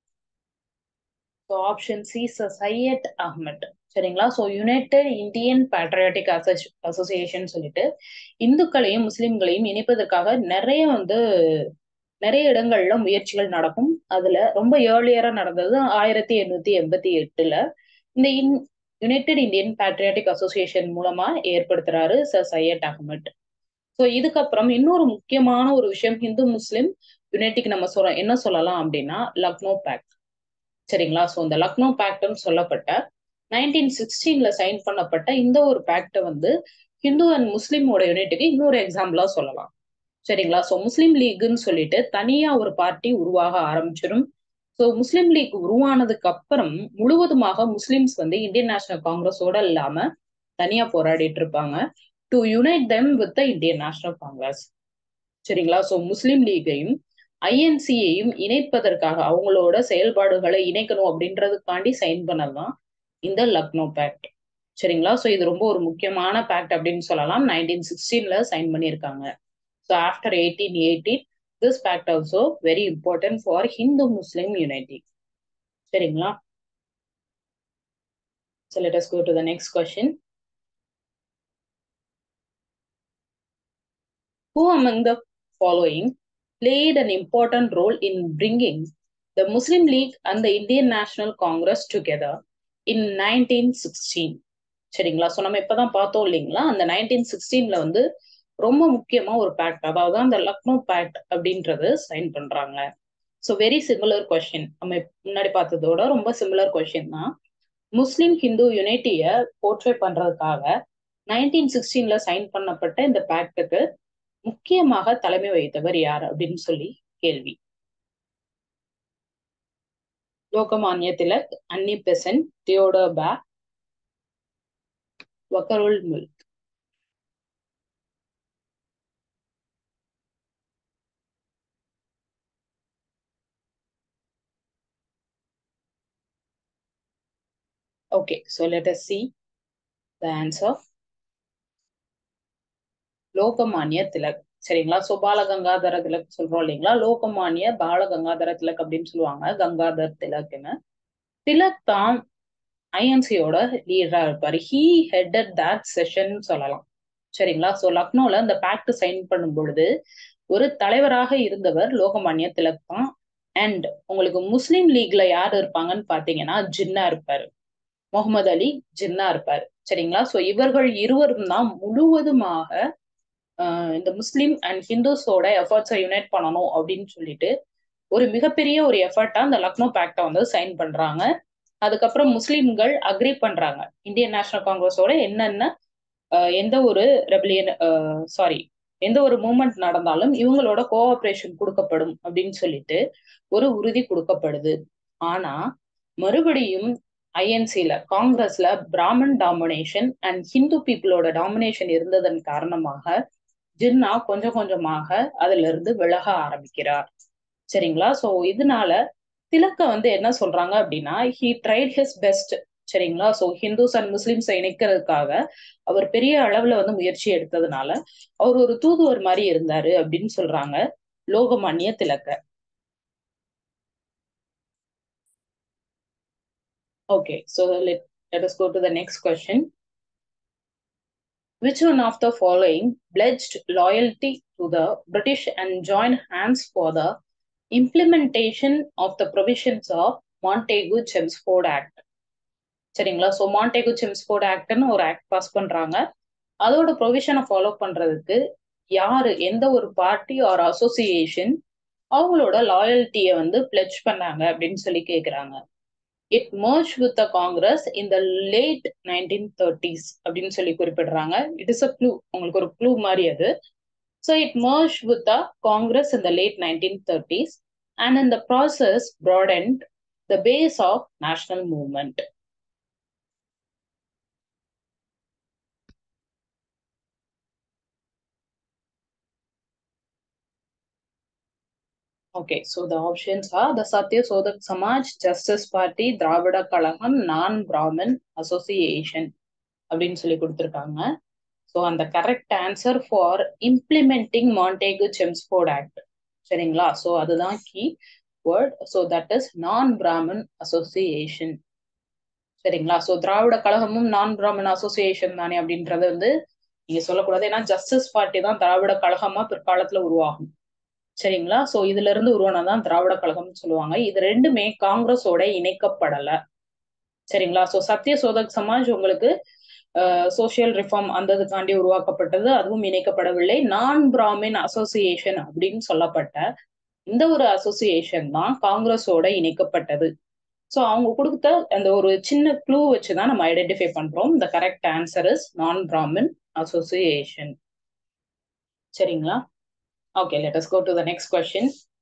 So option C is Syed Ahmed. சரிங்களா so united Indian patriotic association சொல்லிட்டு இந்துக்களையும் முஸ்லிம்களையும் இணைப்பதற்காக நிறைய வந்து நிறைய இடங்கள்ல முயற்சிகள் நடக்கும் அதுல ரொம்ப ஏர்லியரா நடந்தது ஆயிரத்தி எண்ணூத்தி எண்பத்தி எட்டுல இந்த in united Indian patriotic association மூலமா ஏற்படுத்துறாரு சர் சையத் அகமட் ஸோ இதுக்கப்புறம் இன்னொரு முக்கியமான ஒரு விஷயம் ஹிந்து முஸ்லிம் யுனைட்டிக்கு நம்ம சொல்ற என்ன சொல்லலாம் அப்படின்னா லக்னோ பேக்ட் சரிங்களா ஸோ இந்த லக்னோ பேக்ட்னு சொல்லப்பட்ட நைன்டீன் சிக்ஸ்டீன்ல சைன் பண்ணப்பட்ட இந்த ஒரு பேக்டை வந்து ஹிந்து அண்ட் முஸ்லிமோட யூனிட்டுக்கு இன்னொரு எக்ஸாம்பிளா சொல்லலாம் சரிங்களா ஸோ முஸ்லீம் லீக்னு சொல்லிட்டு தனியா ஒரு பார்ட்டி உருவாக ஆரம்பிச்சிடும் ஸோ முஸ்லீம் லீக் உருவானதுக்கு அப்புறம் முழுவதுமாக முஸ்லிம்ஸ் வந்து இந்தியன் நேஷனல் காங்கிரஸோட இல்லாம தனியா போராடிட்டு இருப்பாங்க to unite them with the Indian national Congress சரிங்களா ஸோ முஸ்லீம் லீகையும் ஐஎன்சியையும் இணைப்பதற்காக அவங்களோட செயல்பாடுகளை இணைக்கணும் அப்படின்றதுக்காண்டி சைன் பண்ணதுதான் இந்த லக்னோ பேக்ட் சரிங்களா ஸோ இது ரொம்ப ஒரு முக்கியமான பேக்ட் அப்படின்னு சொல்லலாம் நைன்டீன் சிக்ஸ்டீன்ல சைன் பண்ணியிருக்காங்க so after eighteen eighteen this pact also very important for Hindu Muslim unity சரிங்களா So let us go to the next question. Who among the following played an important role in bringing the Muslim League and the Indian National Congress together in 1916 சரிங்களா so நம்ம இப்பதான் பார்த்தோம் இல்லைங்களா அந்த nineteen சிக்ஸ்டீன்ல வந்து ரொம்ப முக்கியமா ஒரு பேக்ட் அதாவது அந்த லக்னோ பேக்ட் அப்படின்றது சைன் பண்றாங்க ஸோ வெரி சிமிலர் கொஸ்டின் நம்ம முன்னாடி பார்த்ததோட ரொம்ப சிமிலர் கொஸ்டின் தான் முஸ்லிம் ஹிந்து யுனைட்டிய போர்ட்ரே பண்றதுக்காக நைன்டீன் சிக்ஸ்டீன்ல சைன் பண்ணப்பட்ட இந்த பேக்டுக்கு முக்கியமாக தலைமை வகித்தவர் யார் அப்படின்னு சொல்லி கேள்வி Lokmanya Tilak Annie Besant Theodore Beck Waqarul Mulk Okay, so let us see the answer. Lokmanya Tilak சரிங்களா சோ பாலகங்காதர திலக் சொல்றோம் இல்லைங்களா லோகமானிய பாலகங்காதர திலக் அப்படின்னு சொல்லுவாங்க கங்காதர் திலக்னு திலக் தான் ஐஎன்சியோட லீடரா இருப்பாரு ஹீ ஹெட்டட் தட் செஷன் சொல்லலாம் சரிங்களா சோ லக்னோல இந்த பேக்ட் சைன் பண்ணும் பொழுது ஒரு தலைவராக இருந்தவர் லோகமானிய திலக் தான் அண்ட் உங்களுக்கு முஸ்லீம் லீக்ல யார் இருப்பாங்கன்னு பாத்தீங்கன்னா ஜின்னா இருப்பாரு முகமது அலி ஜின்னா இருப்பாரு சரிங்களா சோ இவர்கள் இருவரும் தான் முழுவதுமாக இந்த முஸ்லீம் அண்ட் ஹிந்துஸோட எஃபர்ட்ஸை யுனைட் பண்ணணும் அப்படின்னு சொல்லிட்டு ஒரு மிகப்பெரிய ஒரு எஃபர்ட்டா அந்த லக்னோ பேக்டை வந்து சைன் பண்றாங்க அதுக்கப்புறம் முஸ்லீம்கள் அக்ரி பண்றாங்க இந்தியன் நேஷனல் காங்கிரஸோட என்னென்ன எந்த ஒரு ரெபலியன் சாரி எந்த ஒரு மூமெண்ட் நடந்தாலும் இவங்களோட கோஆபரேஷன் கொடுக்கப்படும் அப்படின்னு சொல்லிட்டு ஒரு உறுதி கொடுக்கப்படுது ஆனா மறுபடியும் ஐஎன்சில காங்கிரஸ்ல பிராமன் டாமினேஷன் அண்ட் ஹிந்து பீப்புளோட டாமினேஷன் இருந்ததன் காரணமாக ஜின்னா கொஞ்சம் கொஞ்சமாக அதுல இருந்து விலக ஆரம்பிக்கிறார் சரிங்களா சோ இதனால திலக்க வந்து என்ன சொல்றாங்க அப்படின்னா ஹி ட்ரைட் ஹிஸ் பெஸ்ட் சரிங்களா சோ ஹிந்துஸ் அண்ட் முஸ்லிம்ஸை இணைக்கிறதுக்காக அவர் பெரிய அளவுல வந்து முயற்சி எடுத்ததுனால அவர் ஒரு தூதுவர் மாதிரி இருந்தாரு அப்படின்னு சொல்றாங்க லோகமானிய திலக்க Okay, so let, let us go to the next question. Which one of the following pledged loyalty to the British and joined hands for the implementation of the provisions of Montagu Chelmsford Act? சரிங்களா so Montagu Chelmsford ஆக்ட்னு ஒரு act pass பண்றாங்க அதோட ப்ரொவிஷனை follow பண்றதுக்கு யாரு எந்த ஒரு party R association அவங்களோட லாயல்ட்டியை வந்து பிளெச் பண்ணாங்க அப்படின்னு சொல்லி கேக்குறாங்க it merge with the Congress in the late nineteen thirties அப்படின்னு சொல்லி குறிப்பிடுறாங்க இட் இஸ் அ க்ளூ உங்களுக்கு ஒரு க்ளூ மாதிரி அது so it merge with the Congress in the late nineteen thirties and in the process broadened the base of national movement Okay, so the options are the Satya Sodak Samaj, Justice Party, Dravida Kalaham, Non-Brahmin Association அப்படின்னு சொல்லி கொடுத்துருக்காங்க ஸோ அந்த correct answer for implementing Montagu Chelmsford act சரிங்களா so அதுதான் key word so that is non Brahmin association சரிங்களா so Dravida கழகமும் non Brahmin association தானே அப்படின்றத வந்து நீங்க சொல்லக்கூடாது ஏன்னா ஜஸ்டிஸ் பார்ட்டி தான் திராவிட கழகமா பிற்காலத்துல உருவாகும் சரிங்களா சோ இதுல இருந்து உருவானதான் திராவிட கழகம்னு சொல்லுவாங்க இது ரெண்டுமே காங்கிரஸோட இணைக்கப்படல சரிங்களா சோ சத்திய சோதக் சமாஜ் உங்களுக்கு சோசியல் ரிஃபார்ம் அந்த இதுக்காண்டி உருவாக்கப்பட்டது அதுவும் இணைக்கப்படவில்லை நான் பிராமின் அசோசியேஷன் அப்படின்னு சொல்லப்பட்ட இந்த ஒரு அசோசியேஷன் தான் காங்கிரஸோட இணைக்கப்பட்டது ஸோ அவங்க கொடுத்த அந்த ஒரு சின்ன க்ளூ வச்சுதான் நம்ம ஐடென்டிஃபை பண்றோம் the correct answer is non Brahmin association சரிங்களா Okay, let us go to the next question.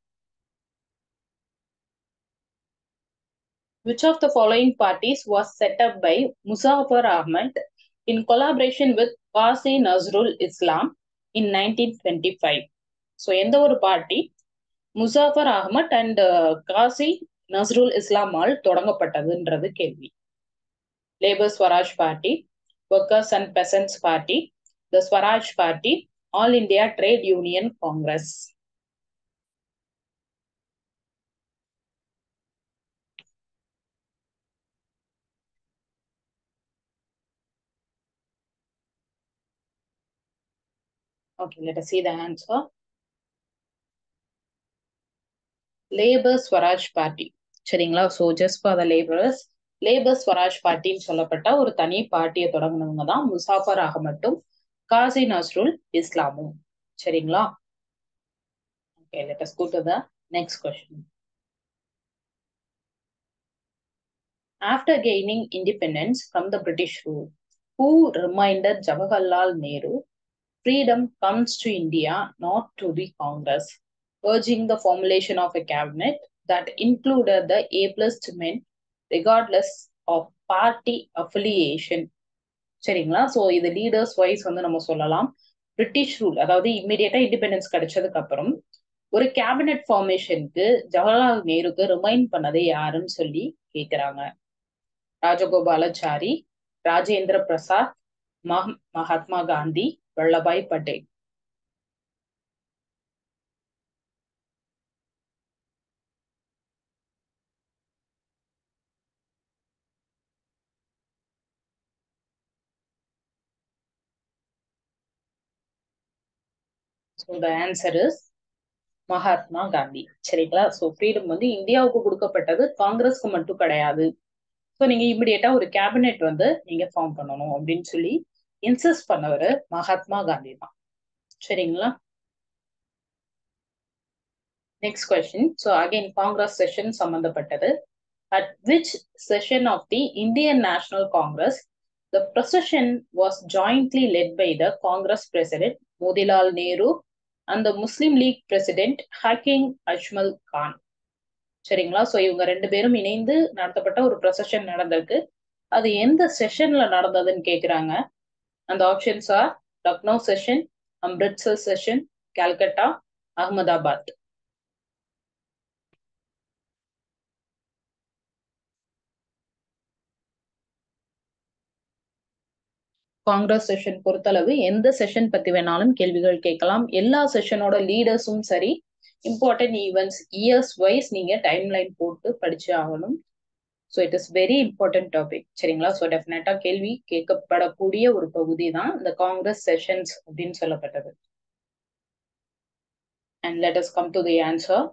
Which of the following parties was set up by Muzaffar Ahmad in collaboration with Qazi Nazrul Islam in 1925? So, எந்த ஒரு party Muzaffar Ahmad and Kazi Nazrul இஸ்லாமால் தொடங்கப்பட்டதுன்றது கேள்வி labour Swaraj party workers and peasants party the Swaraj party all India trade union Congress Okay, let us see the answer. Labour Swaraj party சரிங்களா so just for the labourers labour Swaraj பார்ட்டின்னு சொல்லப்பட்ட ஒரு தனி பார்ட்டியை தொடங்கினவங்க தான் முசாஃபர் அகமட்டும் காசி நஸ்ருல் இஸ்லாமும் சரிங்களா okay let us go to the next question After gaining independence from the British rule, who reminded Jawaharlal Nehru freedom comes to India, not to the Congress, urging the formulation of a cabinet that included the ablest men regardless of party affiliation. சரிங்களா so இது leaders wise வந்து நம்ம சொல்லலாம் British rule அதாவது இம்மிடியட்டா independence கிடைச்சதுக்கு அப்புறம் ஒரு cabinet ஃபார்மேஷனுக்கு Jawaharlal நேருக்கு ரிமைண்ட் பண்ணது யாருன்னு சொல்லி கேக்குறாங்க Rajagopalachari Rajendra Prasad Mahatma Gandhi Vallabhbhai Patel so the answer is Mahatma Gandhi சரிங்களா ஸோ ஃப்ரீடம் வந்து இந்தியாவுக்கு கொடுக்கப்பட்டது காங்கிரஸ்க்கு மட்டும் கிடையாது ஸோ நீங்க இமிடியேட்டா ஒரு கேபினெட் வந்து நீங்க ஃபார்ம் பண்ணணும் அப்படின்னு சொல்லி இன்சிஸ்ட் பண்ணவர் மகாத்மா காந்தி தான் சரிங்களா next question so again Congress session சம்பந்தப்பட்டது at which session of the Indian national Congress the procession was jointly led by the Congress president Motilal Nehru அந்த Muslim league president Hakim Ajmal Khan சரிங்களா ஸோ இவங்க ரெண்டு பேரும் இணைந்து நடத்தப்பட்ட ஒரு ப்ரொசஷன் நடந்திருக்கு அது எந்த செஷன்ல நடந்ததுன்னு கேக்குறாங்க அந்த options are Lucknow session Amritsar session Calcutta Ahmedabad Congress session பொறுத்தளவு எந்த செஷன் பத்தி வேணாலும் கேள்விகள் கேட்கலாம் எல்லா செஷனோட லீடர்ஸும் சரி இம்பார்ட்டன்ட் ஈவெண்ட்ஸ் இயர்ஸ் வைஸ் நீங்க டைம் லைன் போட்டு படிச்சு ஆகணும் so it is very important topic சரிங்களா ஸோ டெஃபினட்டா கேள்வி கேட்கப்படக்கூடிய ஒரு பகுதி தான் இந்த காங்கிரஸ் செஷன்ஸ் அப்படின்னு சொல்லப்பட்டது and let us come to the answer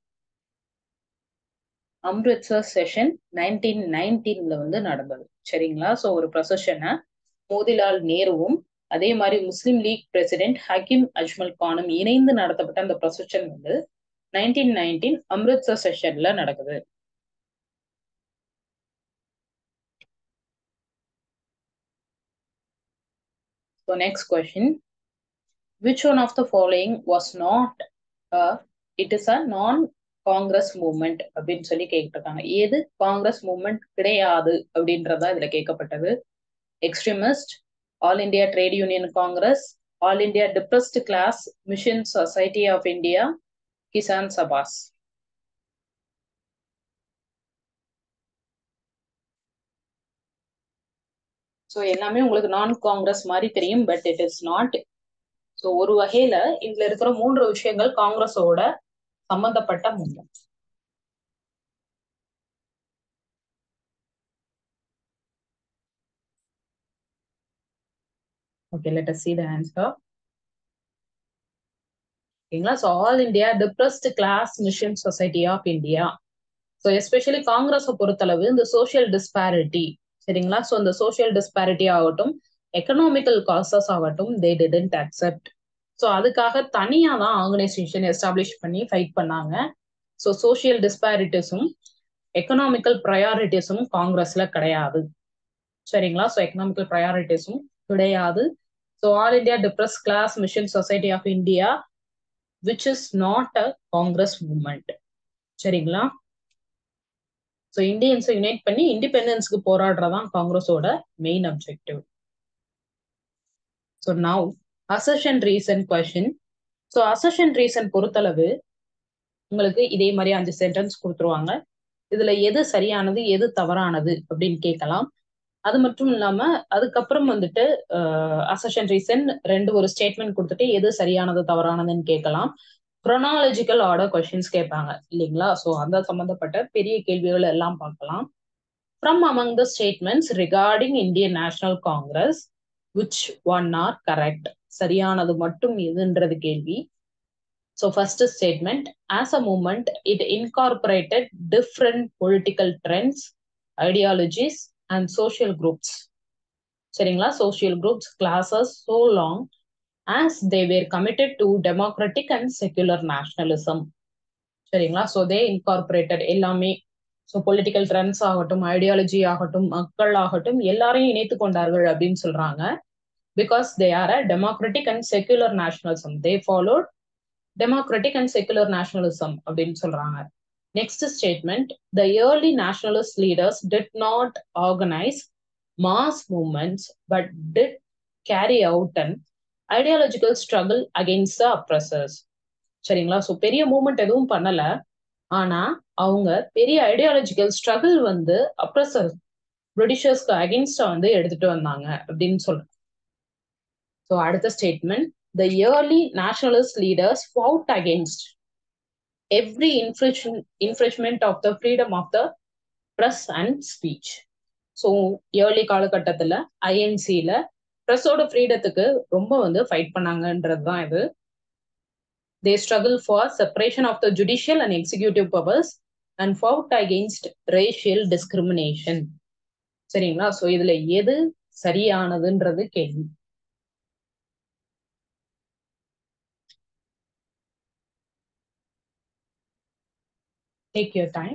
Amritsar session nineteen நைன்டீன்ல வந்து நடந்தது சரிங்களா ஸோ ஒரு ப்ரொசஷனை மோதிலால் நேருவும் அதே மாதிரி Muslim league president Hakim Ajmal கானும் இணைந்து நடத்தப்பட்ட அந்த ப்ரொசஷன் வந்து நைன்டீன் நைன்டீன் அம்ரித்சர் செஷன்ல நடக்குது So next question. Which one of the following was not a, it is a non-Congress movement அப்படின்னு சொல்லி கேட்டிருக்காங்க ஏது காங்கிரஸ் மூவ்மெண்ட் கிடையாது அப்படின்றதா இதுல கேட்கப்பட்டது extremist all India trade union Congress all India depressed class mission society of India Kisan சபாஸ் so எல்லாமே உங்களுக்கு நான் காங்கிரஸ் மாதிரி தெரியும் but it is not so ஒரு வகையில இதுல இருக்கிற மூன்று விஷயங்கள் காங்கிரஸோட சம்பந்தப்பட்ட மூலம் okay let us see the answer ஓகேங்களா so all India depressed class mission society of India so especially காங்கிரஸை பொறுத்தளவு இந்த சோசியல் டிஸ்பாரிட்டி சரிங்களா ஸோ இந்த சோசியல் டிஸ்பாரிட்டி ஆகட்டும் எக்கனாமிக்கல் காசஸ் ஆகட்டும் தே டிடன்ட் அக்செப்ட் ஸோ அதுக்காக தனியாக தான் ஆர்கனைசேஷன் எஸ்டாப்ளிஷ் பண்ணி ஃபைட் பண்ணாங்க ஸோ சோசியல் டிஸ்பாரிட்டிஸும் எக்கனாமிக்கல் ப்ரையாரிட்டிஸும் காங்கிரஸ்ல கிடையாது சரிங்களா ஸோ எக்கனாமிக்கல் ப்ரையாரிட்டிஸும் கிடையாது so all India depress class mission society of India which is not a Congress movement சரிங்களா ஸோ இந்தியன்ஸை யுனைட் பண்ணி இண்டிபெண்டன்ஸ்க்கு போராடுறதான் காங்கிரஸோட main objective so now assertion reason question so assertion reason பொறுத்தளவு உங்களுக்கு இதே மாதிரி அஞ்சு சென்டென்ஸ் கொடுத்துருவாங்க இதுல எது சரியானது எது தவறானது அப்படின்னு கேட்கலாம் அது மட்டும் இல்லாம அதுக்கப்புறம் வந்துட்டு அசஷன் ரீசன் ரெண்டு ஒரு ஸ்டேட்மெண்ட் கொடுத்துட்டு எது சரியானது தவறானதுன்னு கேட்கலாம் குரோனாலஜிக்கல் ஆர்டர் கொஸ்டின்ஸ் கேட்பாங்க இல்லைங்களா ஸோ அந்த சம்பந்தப்பட்ட பெரிய கேள்விகள் எல்லாம் பார்க்கலாம் from among the statements regarding Indian national Congress which one are correct சரியானது மட்டும் எதுன்றது கேள்வி So first statement, as a movement, it incorporated different political trends, ideologies, and social groups. சரிங்களா social groups, classes, so long as they were committed to democratic and secular nationalism. சரிங்களா so they incorporated எல்லாமே so political trends ஆகட்டும் ideology ஆகட்டும் மக்கள் ஆகட்டும் எல்லாரையும் இணைத்து கொண்டார்கள் அப்படின்னு சொல்றாங்க because they are a democratic and secular nationalism they followed democratic and secular nationalism அப்படின்னு சொல்றாங்க next statement the early nationalist leaders did not organise mass movements but did carry out and ideological struggle against the oppressors சரிங்களா so பெரிய movement எதுவும் பண்ணல ஆனா அவங்க பெரிய ideological struggle வந்து அப்ரஸர் பிரிட்டிஷர்ஸ்க்கு அகெயின்ஸ்டா வந்து எடுத்துட்டு வந்தாங்க அப்படின்னு சொல்றாங்க ஸோ அடுத்த statement the early nationalist leaders fought against every infringe infringement of the freedom of the press and speech so early காலகட்டத்தில் ஐஎன்சியில் ப்ரெஸ்ஸோட ஃப்ரீடத்துக்கு ரொம்ப வந்து ஃபைட் பண்ணாங்கன்றது தான் இது they struggle for separation of the judicial and executive powers and fought against racial discrimination சரிங்களா so இதுல எது சரியானதுன்றது கேள்வி டேக் யூர் டைம்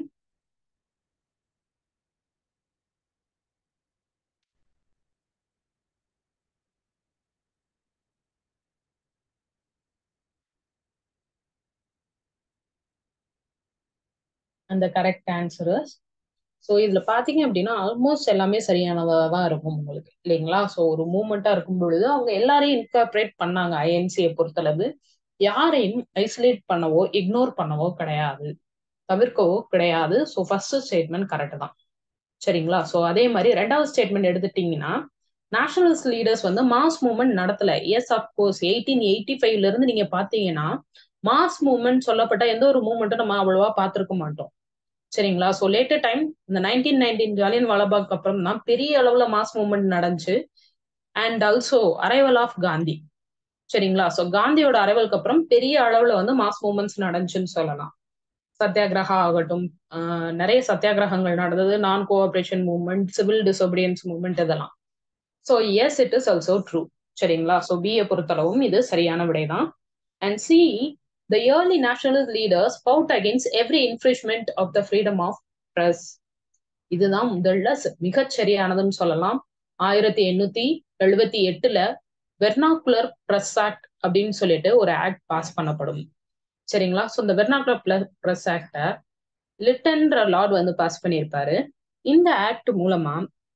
அந்த கரெக்ட் ஆன்சர் ஸோ இதுல பாத்தீங்க அப்படின்னா ஆல்மோஸ்ட் எல்லாமே சரியானதா தான் இருக்கும் உங்களுக்கு இல்லைங்களா ஸோ ஒரு மூமெண்டா இருக்கும் பொழுது அவங்க எல்லாரையும் இன்கார்பரேட் பண்ணாங்க ஐஎன்சியை பொறுத்தளவு யாரையும் ஐசோலேட் பண்ணவோ இக்னோர் பண்ணவோ கிடையாது தவிர்க்கவோ கிடையாது ஸோ ஃபர்ஸ்ட் ஸ்டேட்மெண்ட் கரெக்ட் தான் சரிங்களா ஸோ அதே மாதிரி ரெண்டாவது ஸ்டேட்மெண்ட் எடுத்துட்டீங்கன்னா நேஷனலிஸ்ட் லீடர்ஸ் வந்து மாஸ் மூவ்மெண்ட் நடத்தல எஸ் அப்கோர்ஸ் எயிட்டீன் எயிட்டி ஃபைவ்ல இருந்து நீங்க பாத்தீங்கன்னா மாஸ் மூவ்மெண்ட் சொல்லப்பட்ட எந்த ஒரு மூவ்மெண்ட்டும் நம்ம அவ்வளவா பார்த்திருக்க மாட்டோம் சரிங்களா ஸோ லேட்டர் டைம் இந்த நைன்டீன் நைன்டீன் ஜாலியன் வாலாபாக் அப்புறம் தான் பெரிய அளவுல மாஸ் மூவ்மெண்ட் நடந்துச்சு and also arrival of Gandhi சரிங்களா ஸோ காந்தியோட அரைவலுக்கு அப்புறம் பெரிய அளவுல வந்து மாஸ் மூவ்மெண்ட்ஸ் நடந்துச்சுன்னு சொல்லலாம் சத்தியாகிரகா ஆகட்டும் நிறைய சத்தியாகிரகங்கள் நடந்தது non cooperation movement civil disobedience movement இதெல்லாம் so yes it is also true சரிங்களா ஸோ பிஏ பொறுத்தளவும் இது சரியான விடைதான் and C the early nationalist leaders fought against every infringement of the freedom of press இதுதான் முதல்ல மிகச் சரியானதுன்னு சொல்லலாம் ஆயிரத்தி எண்ணூத்தி எழுபத்தி எட்டுல வெர்னாகுலர் பிரஸ் ஆக்ட் அப்படின்னு சொல்லிட்டு ஒரு ஆக்ட் பாஸ் பண்ணப்படும் சரிங்களா ஸோ இந்த வெர்னாகுலர் பிரஸ் ஆக்ட லிட்டன்ற லார்ட் வந்து பாஸ் பண்ணியிருப்பாரு இந்த ஆக்ட் மூலமா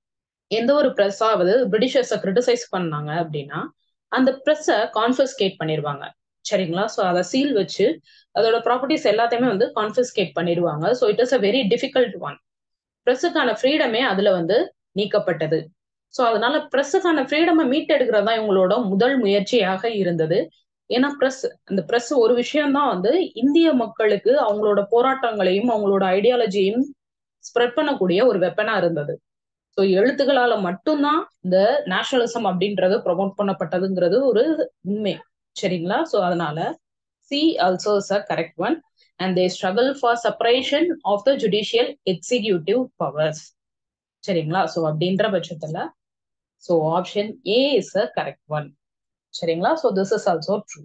எந்த ஒரு ப்ரெஸ் ஆவது பிரிட்டிஷர்ஸை கிரிட்டிசைஸ் பண்ணாங்க அப்படின்னா அந்த ப்ரெஸ்ஸை கான்ஃபிஸ்கேட் பண்ணிடுவாங்க சரிங்களா ஸோ அதை சீல் வச்சு அதோட ப்ராப்பர்ட்டிஸ் எல்லாத்தையுமே வந்து கான்ஃபிஸ்கேட் பண்ணிடுவாங்க so it is a very difficult one ப்ரெஸ்ஸுக்கான ஃப்ரீடமே அதுல வந்து நீக்கப்பட்டது ஸோ அதனால ப்ரெஸ்ஸுக்கான ஃப்ரீடமை மீட்டெடுக்கிறதா இவங்களோட முதல் முயற்சியாக இருந்தது ஏன்னா ப்ரெஸ் அந்த ப்ரெஸ் ஒரு விஷயம்தான் வந்து இந்திய மக்களுக்கு அவங்களோட போராட்டங்களையும் அவங்களோட ஐடியாலஜியும் ஸ்ப்ரெட் பண்ணக்கூடிய ஒரு வெப்பனா இருந்தது ஸோ எழுத்துக்களால மட்டும்தான் இந்த நேஷனலிசம் அப்படின்றது ப்ரொமோட் பண்ணப்பட்டதுங்கிறது ஒரு உண்மை சரிங்களா ஸோ அதனால C also is a correct one and they struggle for separation of the judicial executive powers சரிங்களா ஸோ அப்படின்ற பட்சத்துல so option A is a correct one சரிங்களா so this is also true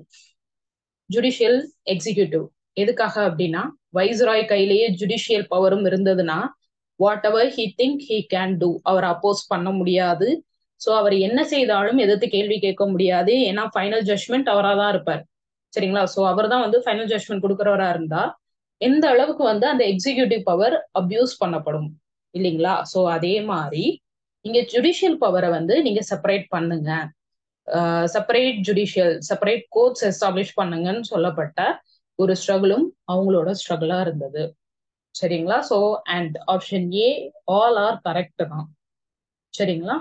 judicial executive எதுக்காக அப்படின்னா viceroy கையிலேயே judicial பவரும் இருந்ததுன்னா whatever he think he can do அவர் அப்போஸ் பண்ண முடியாது ஸோ அவர் என்ன செய்தாலும் எதிர்த்து கேள்வி கேட்க முடியாது ஏன்னா ஃபைனல் ஜட்மெண்ட் அவராக தான் இருப்பார் சரிங்களா ஸோ அவர் தான் வந்து ஃபைனல் ஜட்மெண்ட் கொடுக்குறவரா இருந்தா எந்த அளவுக்கு வந்து அந்த எக்ஸிக்யூட்டிவ் பவர் அப்யூஸ் பண்ணப்படும் இல்லைங்களா ஸோ அதே மாதிரி இங்க ஜுடிஷியல் பவரை வந்து நீங்க செப்பரேட் பண்ணுங்க separate judicial separate courts establish பண்ணுங்கன்னு சொல்லப்பட்ட ஒரு ஸ்ட்ரகிளும் அவங்களோட ஸ்ட்ரகிளா இருந்தது சரிங்களா so and option A all are correct தான் சரிங்களா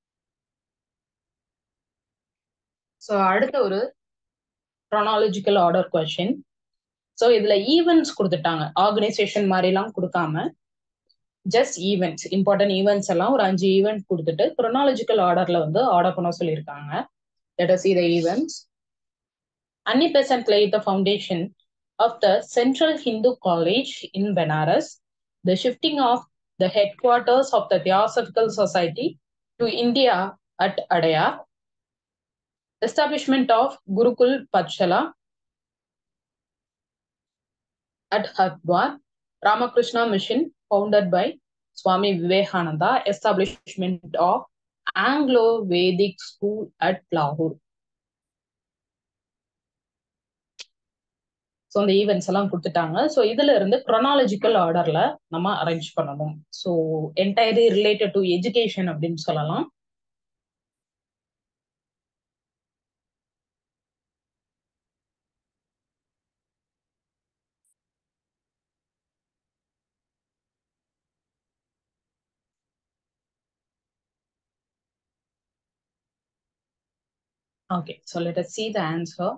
ஸோ அடுத்த ஒரு க்ரோனாலஜிக்கல் ஆர்டர் கொஷின் ஸோ இதுல ஈவெண்ட்ஸ் கொடுத்துட்டாங்க ஆர்கனைசேஷன் மாதிரிலாம் கொடுக்காம ஜஸ்ட் ஈவெண்ட்ஸ் இம்பார்ட்டன்ட் ஈவெண்ட்ஸ் எல்லாம் ஒரு அஞ்சு ஈவெண்ட் கொடுத்துட்டு க்ரோனாலஜிக்கல் ஆர்டர்ல வந்து ஆர்டர் பண்ண சொல்லியிருக்காங்க let us see the events Anni Besant laid the foundation of the Central Hindu College in Benares, the shifting of the headquarters of the Theosophical Society to India at Adaya, establishment of Gurukul Pachala at Hardwar, Ramakrishna Mission founded by Swami Vivekananda, establishment of Anglo-Vedic School at Lahore. So அந்த events எல்லாம் கொடுத்துட்டாங்க so இதுல இருந்து chronological ஆர்டர்ல நம்ம arrange பண்ணணும் so entirely related to education அப்படின்னு சொல்லலாம் okay so let us see the answer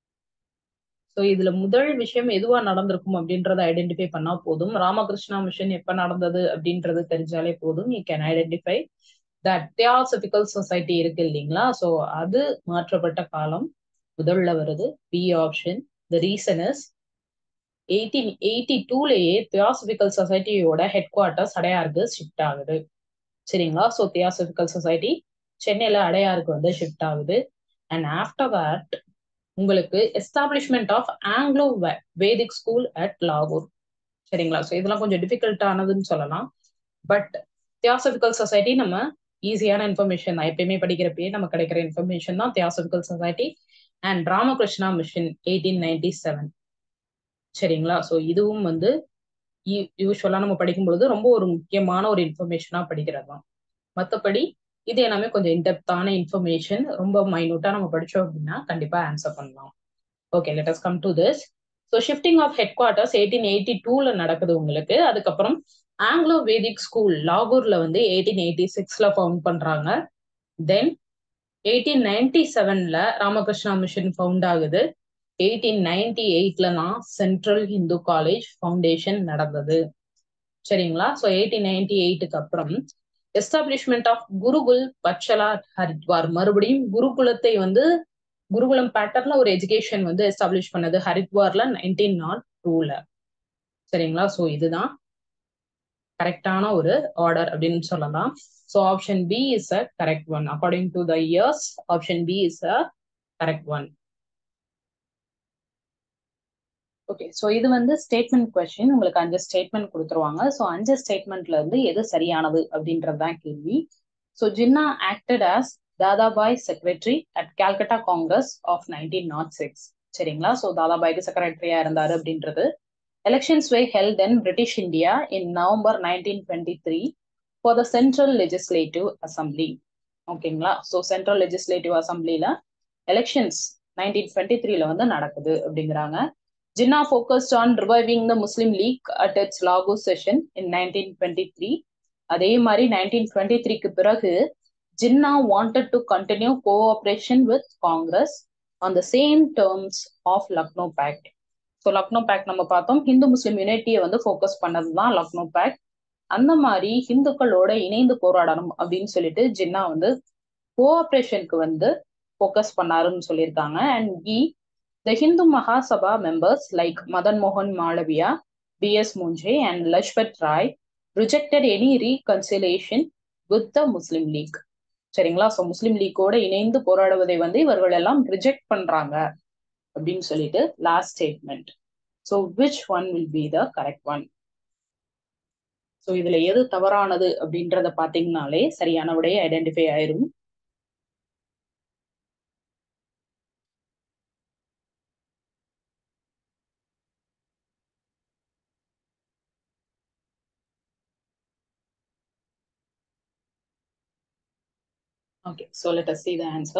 so இதுல முதல் விஷயம் எதுவா நடந்திருக்கும் அப்படின்றத ஐடென்டிஃபை பண்ணா போதும் ராமகிருஷ்ணா மிஷன் எப்ப நடந்தது அப்படின்றது தெரிஞ்சாலே போதும் you can identify that theosophical society இருக்கு இல்லைங்களா ஸோ அது மாற்றப்பட்ட காலம் முதல்ல வருது B option the reason is eighteen eighty டூலேயே தியாசபிக்கல் சொசைட்டியோட ஹெட் குவார்ட்டர்ஸ் அடையாருக்கு ஷிஃப்ட் ஆகுது சரிங்களா ஸோ தியாசபிக்கல் சொசைட்டி சென்னையில அடையாருக்கு வந்து ஷிஃப்ட் ஆகுது அண்ட் ஆஃப்டர் தட் உங்களுக்கு establishment of Anglo Vedic school at லாகூர் சரிங்களா ஸோ இதெல்லாம் கொஞ்சம் டிஃபிகல்ட்டானதுன்னு சொல்லலாம் பட் தியாசபிக்கல் சொசைட்டி நம்ம ஈஸியான இன்ஃபர்மேஷன் தான் எப்பயுமே படிக்கிறப்பயே நம்ம கிடைக்கிற இன்ஃபர்மேஷன் தான் theosophical society and Ramakrishna mission eighteen ninety seven சரிங்களா ஸோ இதுவும் வந்து யூஸ்வலா நம்ம படிக்கும்பொழுது ரொம்ப ஒரு முக்கியமான ஒரு இன்ஃபர்மேஷனா படிக்கிறது தான் மற்றபடி இது எல்லாமே கொஞ்சம் இன்டெப்தான இன்ஃபர்மேஷன் ரொம்ப மைனூட்டா நம்ம படிச்சோம் அப்படின்னா கண்டிப்பா ஆன்சர் பண்ணலாம் okay let us come to this so shifting of headquarters eighteen eighty டூல நடக்குது உங்களுக்கு அதுக்கப்புறம் ஆங்கிலோ வேதிக் ஸ்கூல் லாகூர்ல வந்து எயிட்டீன் எயிட்டி சிக்ஸ்ல ஃபவுண்ட் பண்றாங்க தென் எயிட்டீன் நைன்டி செவன்ல ராமகிருஷ்ணா மிஷன் ஃபவுண்ட் ஆகுது எயிட்டீன் நைன்டி எயிட்ல தான் சென்ட்ரல் ஹிந்து காலேஜ் ஃபவுண்டேஷன் நடந்தது சரிங்களா ஸோ எயிட்டீன் நைன்டி எயிட்டுக்கு அப்புறம் எஸ்டாப்ளிஷ்மெண்ட் ஆஃப் குருகுல் பச்சலா ஹரித்வார் மறுபடியும் குருகுலத்தை வந்து குருகுலம் பேட்டர்ல ஒரு எஜுகேஷன் வந்து எஸ்டாப்ளிஷ் பண்ணது ஹரித்வார்ல நைன்டீன் நாட் டூல சரிங்களா ஸோ இதுதான் கரெக்டான ஒரு ஆர்டர் அப்படின்னு சொல்லலாம் so option B is a correct one according to the years option B is a correct one okay so இது வந்து ஸ்டேட்மெண்ட் கொஸ்டின் உங்களுக்கு அஞ்சு ஸ்டேட்மெண்ட் கொடுத்துருவாங்க ஸோ அஞ்சு ஸ்டேட்மெண்ட்ல இருந்து எது சரியானது அப்படின்றது தான் கேள்வி so Jinnah acted as Dadabhai secretary at Calcutta Congress of nineteen nought six சரிங்களா ஸோ தாதாபாய்க்கு செக்ரட்டரியா இருந்தாரு அப்படின்றது elections were held in British India in November nineteen twenty three for the central legislative assembly ஓகேங்களா ஸோ சென்ட்ரல் லெஜிஸ்லேட்டிவ் அசம்பிளில எலெக்ஷன்ஸ் நைன்டீன் டுவெண்ட்டி த்ரீல வந்து நடக்குது அப்படிங்கிறாங்க Jinnah focused on reviving the Muslim League at its Lagos session in 1923. அதே மாதிரி nineteen twenty த்ரீக்கு பிறகு Jinnah wanted to continue cooperation with Congress on the same terms of Lucknow pact so Lucknow pact நம்ம பார்த்தோம் ஹிந்து முஸ்லிம் யூனிட்டியை வந்து ஃபோக்கஸ் பண்ணது தான் லக்னோ பேக்ட் அந்த மாதிரி ஹிந்துக்களோட இணைந்து போராடணும் அப்படின்னு சொல்லிட்டு ஜின்னா வந்து கோஆப்ரேஷனுக்கு வந்து ஃபோக்கஸ் பண்ணாருன்னு சொல்லியிருக்காங்க and E The Hindu Mahasabha members like Madan Mohan Malaviya, B.S. Munjay, and Lashpat Rai rejected any reconciliation with the Muslim League. சரிங்களா ஸோ முஸ்லீம் லீக்கோட இணைந்து போராடுவதை வந்து இவர்கள் எல்லாம் ரிஜெக்ட் பண்றாங்க அப்படின்னு சொல்லிட்டு last statement so which one will be the correct one so இதுல எது தவறானது அப்படின்றத பாத்தீங்கன்னாலே சரியான விடையை ஐடென்டிஃபை ஆயிரும் Okay, so let us see the answer.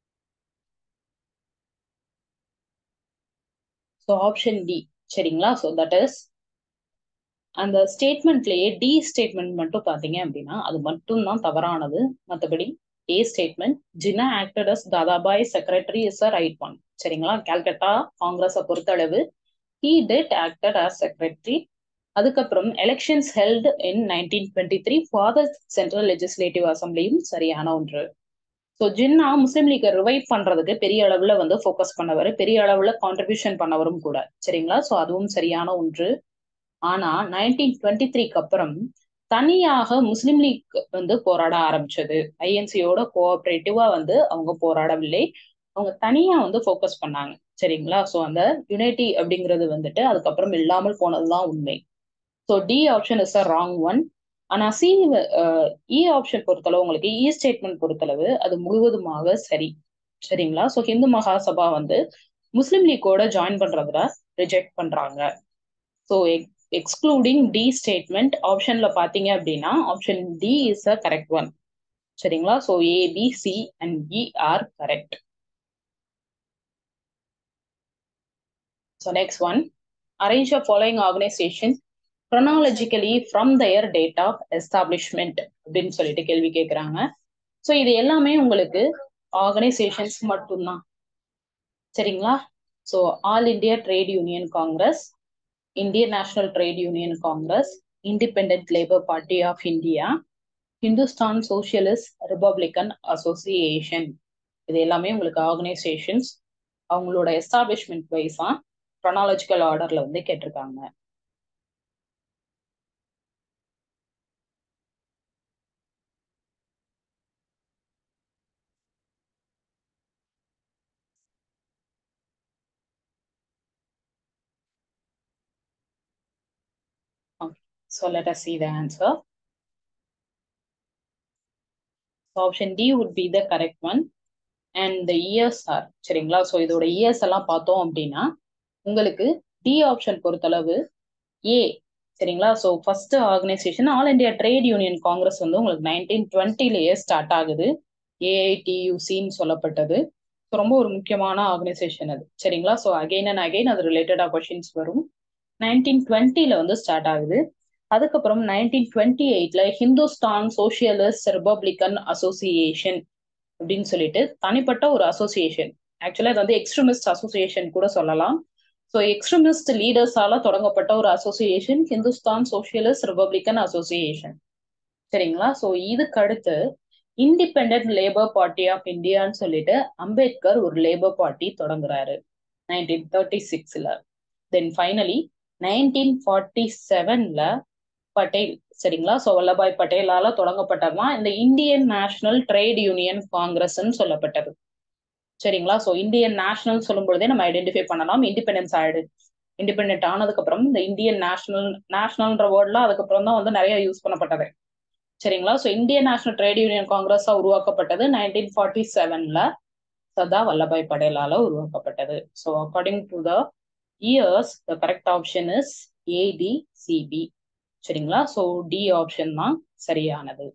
So option D, சரிங்களா ஸோ தட் இஸ் அந்த ஸ்டேட்மெண்ட்லயே டி ஸ்டேட்மெண்ட் மட்டும் பார்த்தீங்க அப்படின்னா அது மட்டும் தான் தவறானது மற்றபடி A statement Jinnah acted as Dadabhai secretary is a right one சரிங்களா கால்கட்டா காங்கிரஸை பொறுத்தளவு he did acted as secretary அதுக்கப்புறம் elections held in nineteen twenty three for the central legislative அசம்பிளியும் சரியான ஒன்று ஸோ ஜின்னா முஸ்லீம் லீக்கை ரிவைவ் பண்றதுக்கு பெரிய அளவுல வந்து ஃபோக்கஸ் பண்ணவர் பெரிய அளவுல கான்ட்ரிபியூஷன் பண்ணவரும் கூட சரிங்களா ஸோ அதுவும் சரியான ஒன்று ஆனா நைன்டீன் டுவெண்ட்டி த்ரீக்கு அப்புறம் தனியாக முஸ்லீம் லீக் வந்து போராட ஆரம்பிச்சது ஐஎன்சியோட கோஆபரேட்டிவா வந்து அவங்க போராடவில்லை அவங்க தனியா வந்து ஃபோக்கஸ் பண்ணாங்க சரிங்களா ஸோ அந்த யுனைட்டி அப்படிங்கிறது வந்துட்டு அதுக்கப்புறம் இல்லாமல் போனதுதான் உண்மை so D option is a wrong one ஆனா சி இ ஆப்ஷன் பொறுத்தளவு உங்களுக்கு இ ஸ்டேட்மெண்ட் பொறுத்தளவு அது முழுவதுமாக சரி சரிங்களா ஸோ ஹிந்து மகாசபா வந்து முஸ்லீம் லீக்கோட ஜாயின் பண்றதுல ரிஜெக்ட் பண்றாங்க ஸோ எக்ஸ்க்ளூடிங் டி ஸ்டேட்மெண்ட் ஆப்ஷன்ல பாத்தீங்க அப்படின்னா option D is a correct one சரிங்களா so A B C and E are correct so next one arrange a following organisation chronologically from their date of establishment அப்படின்னு சொல்லிட்டு கேள்வி கேட்குறாங்க so இது எல்லாமே உங்களுக்கு ஆர்கனைசேஷன்ஸ் மட்டும்தான் சரிங்களா so all India trade union Congress Indian national trade union Congress independent labour party of India Hindustan socialist republican association இது எல்லாமே உங்களுக்கு ஆர்கனைசேஷன்ஸ் அவங்களோட எஸ்டாப்ளிஷ்மெண்ட் வைஸா க்ரொனாலஜிக்கல் ஆர்டர்ல வந்து கேட்டிருக்காங்க So let us see the answer. So option D would be the correct one. And the years are சரிங்களா so இதோட years எல்லாம் பார்த்தோம் அப்படின்னா உங்களுக்கு டி ஆப்ஷன் பொறுத்தளவு ஏ சரிங்களா so first organisation all India trade union Congress வந்து உங்களுக்கு நைன்டீன் டுவெண்ட்டிலேயே ஸ்டார்ட் ஆகுது ஏஐடியூசின்னு சொல்லப்பட்டது ஸோ ரொம்ப ஒரு முக்கியமான ஆர்கனைசேஷன் அது சரிங்களா ஸோ அகைன் அண்ட் அகைன் அது ரிலேட்டடாக கொஷின்ஸ் வரும் நைன்டீன் டுவெண்ட்டில வந்து ஸ்டார்ட் ஆகுது அதுக்கப்புறம் நைன்டீன் டுவெண்ட்டி எயிட்ல ஹிந்துஸ்தான் சோசியலிஸ்ட் ரிபப்ளிகன் அசோசியேஷன் அப்படின்னு சொல்லிட்டு தனிப்பட்ட ஒரு அசோசியேஷன் ஆக்சுவலா இது வந்து எக்ஸ்ட்ரீமிஸ்ட் அசோசியேஷன் கூட சொல்லலாம் ஸோ எக்ஸ்ட்ரீமிஸ்ட் லீடர்ஸால தொடங்கப்பட்ட ஒரு association Hindustan socialist republican association சரிங்களா ஸோ இதுக்கு அடுத்து இண்டிபெண்ட் லேபர் பார்ட்டி ஆஃப் இந்தியான்னு சொல்லிட்டு அம்பேத்கர் ஒரு லேபர் பார்ட்டி தொடங்குறாரு நைன்டீன் தேர்ட்டி சிக்ஸ்ல தென் ஃபைனலி நைன்டீன் ஃபார்ட்டி செவன்ல பட்டேல் சரிங்களா ஸோ வல்லபாய் பட்டேலால தொடங்கப்பட்டதுதான் இந்த இந்தியன் நேஷனல் ட்ரேட் யூனியன் காங்கிரஸ்ன்னு சொல்லப்பட்டது சரிங்களா ஸோ இந்தியன் நேஷனல் சொல்லும் பொழுதே நம்ம ஐடென்டிஃபை பண்ணலாம் இண்டிபெண்டன்ஸ் ஆயிடு இண்டிபெண்ட் ஆனதுக்கு அப்புறம் இந்த இந்தியன் நேஷனல் நேஷனல்ன்ற வேர்ட்லாம் அதுக்கப்புறம் தான் வந்து நிறைய யூஸ் பண்ணப்பட்டது சரிங்களா so Indian national trade union காங்கிரஸா உருவாக்கப்பட்டது நைன்டீன் ஃபார்ட்டி செவன்ல சர்தார் வல்லபாய் பட்டேலால உருவாக்கப்பட்டது so according to the years the correct option is ADCB சரிங்களா ஸோ டி ஆப்ஷன் தான் சரியானது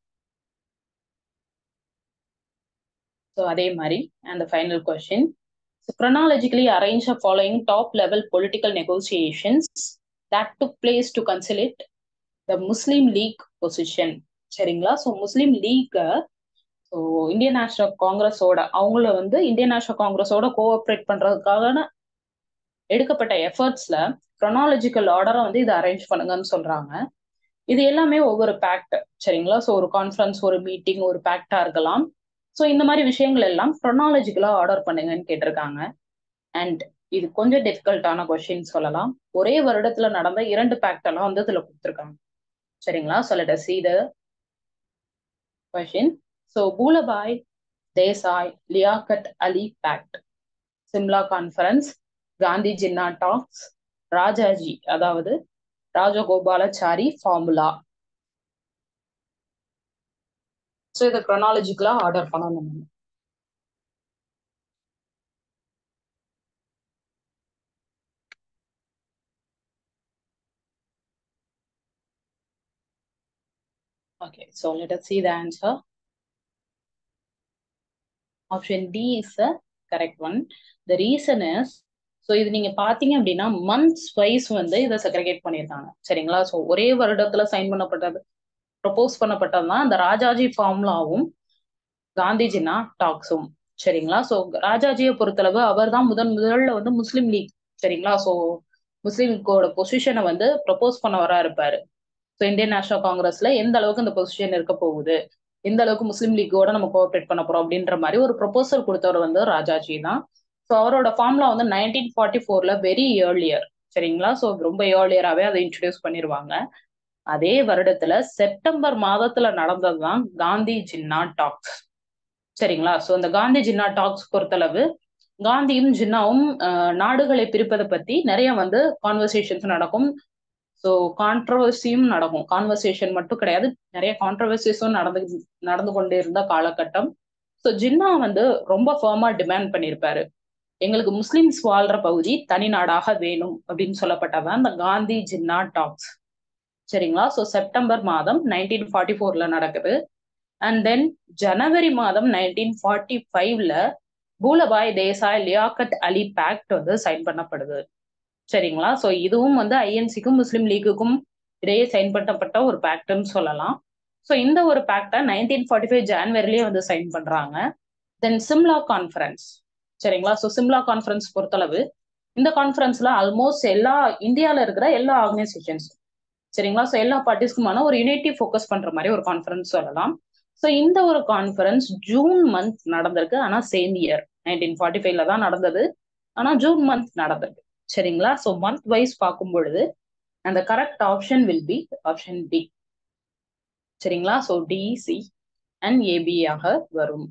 ஸோ அதே மாதிரி and final question chronologically arrange the following top level political negotiations that took place to conciliate the Muslim League position சரிங்களா so Muslim League so Indian national காங்கிரஸோட அவங்கள வந்து Indian national காங்கிரஸோட cooperate பண்றதுக்காக எடுக்கப்பட்ட எஃபர்ட்ஸ்ல க்ரொனாலஜிக்கல் ஆர்டரை வந்து இதை அரேஞ்ச் பண்ணுங்கன்னு சொல்றாங்க இது எல்லாமே ஒவ்வொரு பேக்ட் சரிங்களா ஸோ ஒரு கான்ஃபரன்ஸ் ஒரு மீட்டிங் ஒரு பேக்டா இருக்கலாம் ஸோ இந்த மாதிரி விஷயங்கள் எல்லாம் க்ரொனாலஜிக்கலா ஆர்டர் பண்ணுங்கன்னு கேட்டிருக்காங்க அண்ட் இது கொஞ்சம் டிஃபிகல்ட்டான கொஸ்டின் சொல்லலாம் ஒரே வருடத்துல நடந்த இரண்டு பேக்ட் எல்லாம் வந்து இதுல கொடுத்துருக்காங்க சரிங்களா சொல்லிட்ட சி த கொஸ்டின் ஸோ பூலபாய் Desai Liaquat Ali pact Simla conference Gandhi Jinnah talks Rajaji அதாவது ராஜகோபாலாச்சாரி ஃபார்முலா ஸோ இதை க்ரொனாலஜிக்கலா ஆர்டர் பண்ணணும் Okay, so let us see the answer. Option D is the correct one. The reason is, so இது நீங்க பாத்தீங்க அப்படின்னா மந்த்ஸ் வைஸ் வந்து இதை செக்ரிகேட் பண்ணியிருக்காங்க சரிங்களா ஸோ ஒரே வருடத்துல சைன் பண்ணப்பட்டது ப்ரொபோஸ் பண்ணப்பட்டதுதான் இந்த ராஜாஜி ஃபார்முலாவும் காந்திஜினா டாக்ஸும் சரிங்களா ஸோ ராஜாஜியை பொறுத்தளவு அவர் தான் முதன் முதல்ல வந்து முஸ்லீம் லீக் சரிங்களா ஸோ முஸ்லீம் லீக்கோட பொசிஷனை வந்து ப்ரொபோஸ் பண்ணவரா இருப்பாரு ஸோ இந்தியன் நேஷனல் காங்கிரஸ்ல எந்த அளவுக்கு இந்த பொசிஷன் இருக்க போகுது எந்த அளவுக்கு முஸ்லீம் லீக்கோட நம்ம கோஆப்ரேட் பண்ண போறோம் அப்படின்ற மாதிரி ஒரு ப்ரொபோசல் கொடுத்தவர் வந்து ராஜாஜி தான் ஸோ அவரோட ஃபார்ம்லா வந்து நைன்டீன் ஃபார்ட்டி ஃபோர்ல வெரி ஏர்லியர் சரிங்களா ஸோ ரொம்ப ஏர்லியராகவே அதை இன்ட்ரடியூஸ் பண்ணிடுவாங்க அதே வருடத்துல செப்டம்பர் மாதத்துல நடந்ததுதான் காந்தி ஜின்னா டாக்ஸ் சரிங்களா ஸோ இந்த காந்தி ஜின்னா டாக்ஸ் பொறுத்தளவு காந்தியும் ஜின்னாவும் நாடுகளை பிரிப்பதை பத்தி நிறைய வந்து கான்வர்சேஷன்ஸ் நடக்கும் ஸோ கான்ட்ரவர்சியும் நடக்கும் கான்வர்சேஷன் மட்டும் கிடையாது நிறைய கான்ட்ரவர்சிஸும் நடந்து நடந்து கொண்டே இருந்த காலகட்டம் ஸோ ஜின்னா வந்து ரொம்ப ஃபர்மா டிமாண்ட் பண்ணியிருப்பாரு எங்களுக்கு முஸ்லிம்ஸ் வாழ்ற பகுதி தனி நாடாக வேணும் அப்படின்னு சொல்லப்பட்டதான் இந்த காந்தி ஜின்னா டாக்ஸ் சரிங்களா ஸோ செப்டம்பர் மாதம் நைன்டீன் ஃபார்ட்டி ஃபோர்ல நடக்குது அண்ட் தென் ஜனவரி மாதம் நைன்டீன் ஃபார்ட்டி ஃபைவ்ல பூலபாய் தேசாய் லியாக்கட் அலி பேக்ட் வந்து சைன் பண்ணப்படுது சரிங்களா ஸோ இதுவும் வந்து ஐஎன்சிக்கும் முஸ்லீம் லீக்குக்கும் இடையே சைன் பண்ணப்பட்ட ஒரு பேக்ட்னு சொல்லலாம் ஸோ இந்த ஒரு பேக்டை நைன்டீன் ஃபார்ட்டி ஃபைவ் ஜான்வரிலேயே வந்து சைன் பண்றாங்க தென் சிம்லா கான்ஃபரன்ஸ் சரிங்களா ஸோ சிம்லா கான்ஃபரன்ஸ் பொறுத்தளவு இந்த கான்ஃபரன்ஸ்ல ஆல்மோஸ்ட் எல்லா இந்தியாவில் இருக்கிற எல்லா ஆர்கனைசேஷன்ஸ் சரிங்களா ஸோ எல்லா பார்ட்டிஸ்க்குமான ஒரு யுனைட்டி ஃபோக்கஸ் பண்ற மாதிரி ஒரு கான்ஃபரன்ஸ் சொல்லலாம் ஸோ இந்த ஒரு கான்ஃபரன்ஸ் ஜூன் மந்த் நடந்திருக்கு ஆனால் சேம் இயர் நைன்டீன் ஃபார்ட்டி ஃபைவ்ல தான் நடந்தது ஆனால் ஜூன் மந்த் நடந்திருக்கு சரிங்களா ஸோ மந்த் வைஸ் பார்க்கும் பொழுது அந்த correct option will be option B சரிங்களா ஸோ டிசி அண்ட் ஏபியாக வரும்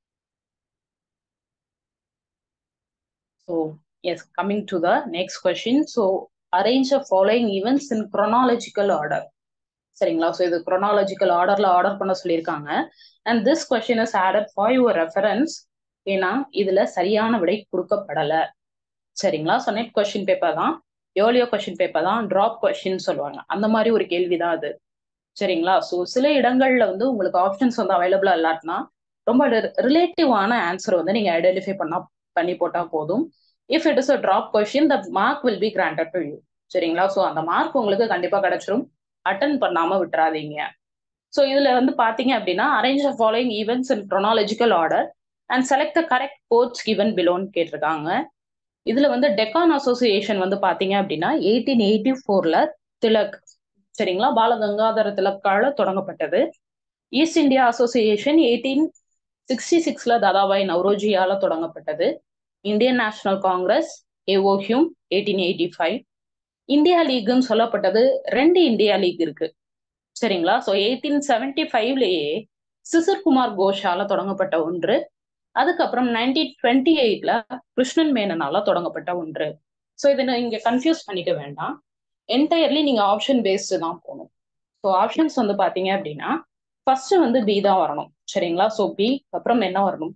so yes coming to the next question so arrange a following events in chronological order சரிங்களா ஸோ இது குரோனாலஜிக்கல் ஆர்டர்ல ஆர்டர் பண்ண சொல்லியிருக்காங்க and this question is added for your reference ஏன்னா இதுல சரியான விடை கொடுக்கப்படலை சரிங்களா ஸோ நெட் கொஸ்டின் பேப்பர் தான் ஏர்லியோ கொஸ்டின் பேப்பர் தான் ட்ராப் கொஸ்டின் சொல்லுவாங்க அந்த மாதிரி ஒரு கேள்வி தான் அது சரிங்களா ஸோ சில இடங்கள்ல வந்து உங்களுக்கு ஆப்ஷன்ஸ் வந்து அவைலபிளா இல்லாட்டினா ரொம்ப ரிலேட்டிவான ஆன்சர் வந்து நீங்க ஐடென்டிஃபை பண்ணா பண்ணி போட்டா போதும் if it is a drop question that mark will be granted to you சரிங்களா ஸோ அந்த மார்க் உங்களுக்கு கண்டிப்பா கிடைச்சிரும் அட்டன் பண்ணாம விட்டுறாதீங்க ஸோ இதுல வந்து பாத்தீங்க அப்படின்னா arrange of following events in chronological order and select the correct codes given பிலோன்னு கேட்டிருக்காங்க இதுல வந்து டெக்கான் அசோசியேஷன் வந்து பாத்தீங்க அப்படின்னா எயிட்டீன் எயிட்டி ஃபோர்ல திலக் சரிங்களா பாலகங்காதர திலக்கால தொடங்கப்பட்டது East India Association eighteen sixty சிக்ஸ்ல தாதாபாய் நவ்ரோஜியால தொடங்கப்பட்டது Indian national Congress A O Hume eighteen eighty five India லீக்னு சொல்லப்பட்டது ரெண்டு இந்தியா லீக் இருக்கு சரிங்களா ஸோ எயிட்டீன் செவன்டி ஃபைவ்லயே சிசிர் குமார் கோஷால தொடங்கப்பட்ட ஒன்று அதுக்கப்புறம் நைன்டீன் டுவெண்ட்டி எயிட்ல கிருஷ்ணன் மேனனால தொடங்கப்பட்ட ஒன்று ஸோ இதை இங்க கன்ஃபியூஸ் பண்ணிக்க வேண்டாம் என்டையர்லி நீங்க ஆப்ஷன் பேஸ்டு தான் போகணும் ஸோ ஆப்ஷன்ஸ் வந்து பாத்தீங்க அப்படின்னா ஃபர்ஸ்ட் வந்து பி தான் வரணும் சரிங்களா ஸோ பி அப்புறம் என்ன வரணும்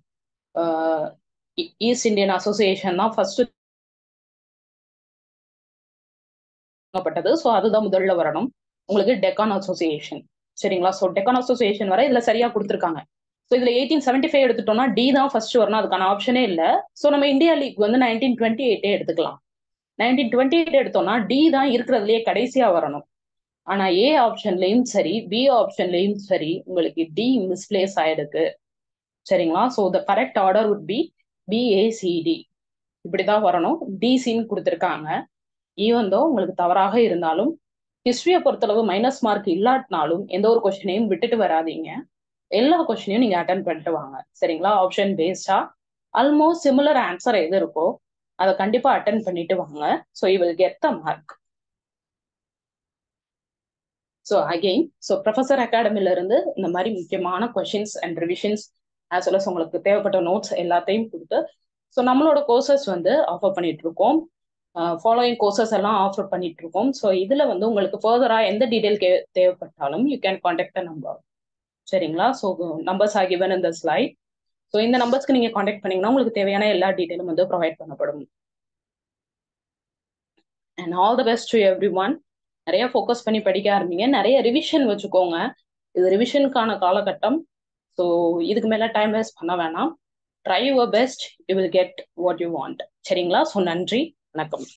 ஈஸ்ட் இந்தியன் அசோசியேஷன் தான் ஃபர்ஸ்ட் பட்டது ஸோ அதுதான் முதல்ல வரணும் உங்களுக்கு டெக்கான் அசோசியேஷன் சரிங்களா ஸோ டெக்கான் அசோசியேஷன் வர இதுல சரியா கொடுத்துருக்காங்க ஸோ இதுல எயிட்டீன் செவன்டி ஃபைவ் எடுத்துட்டோம்னா டி தான் ஃபர்ஸ்ட் வரணும் அதுக்கான ஆப்ஷனே இல்லை ஸோ நம்ம இந்தியா லீக் வந்து நைன்டீன் டுவெண்ட்டி எயிட்டே எடுத்துக்கலாம் நைன்டீன் டுவெண்ட்டி எயிட் எடுத்தோம்னா டி தான் இருக்கிறதுலயே கடைசியா வரணும் ஆனா ஏ ஆப்ஷன்லயும் சரி பி ஆப்ஷன்லயும் சரி உங்களுக்கு டி மிஸ்பிளேஸ் ஆயிடுக்கு சரிங்களா so the correct order would be B A C D இப்படிதான் வரணும் டிசின்னு கொடுத்துருக்காங்க ஈவன் தோ உங்களுக்கு தவறாக இருந்தாலும் ஹிஸ்டரியை பொறுத்தளவு மைனஸ் மார்க் இல்லாட்டினாலும் எந்த ஒரு கொஸ்டினையும் விட்டுட்டு வராதீங்க எல்லா கொஸ்டினையும் நீங்க அட்டன் பண்ணிட்டு வாங்க சரிங்களா ஆப்ஷன் பேஸ்டா ஆல்மோஸ்ட் சிமிலர் ஆன்சர் எது இருக்கோ அதை கண்டிப்பா அட்டன் பண்ணிட்டு வாங்க so you will get the mark so again so professor அகாடமில இருந்து இந்த மாதிரி முக்கியமான questions and revisions as well as உங்களுக்கு தேவைப்பட்ட நோட்ஸ் எல்லாத்தையும் கொடுத்து ஸோ நம்மளோட கோர்சஸ் வந்து ஆஃபர் பண்ணிட்டு இருக்கோம் ஃபாலோயிங் கோர்சஸ் எல்லாம் ஆஃபர் பண்ணிட்டு இருக்கோம் ஸோ இதுல வந்து உங்களுக்கு ஃபர்தரா எந்த டீடைல் கே தேவைப்பட்டாலும் யூ கேன் காண்டாக்ட் நம்பர் சரிங்களா ஸோ நம்பர்ஸ் ஆர் கிவன் இந்த ஸ்லைட் ஸோ இந்த நம்பர்ஸ்க்கு நீங்க காண்டாக்ட் பண்ணீங்கன்னா உங்களுக்கு தேவையான எல்லா டீட்டெயிலும் வந்து ப்ரொவைட் பண்ணப்படும் and all the best to everyone நிறைய ஃபோக்கஸ் பண்ணி படிக்க ஆரம்பிங்க நிறைய ரிவிஷன் வச்சுக்கோங்க இது ரிவிஷனுக்கான காலகட்டம் ஸோ இதுக்கு மேல டைம் வேஸ்ட் பண்ண வேணாம் try your best you will get what you want சரிங்களா ஸோ நன்றி வணக்கம்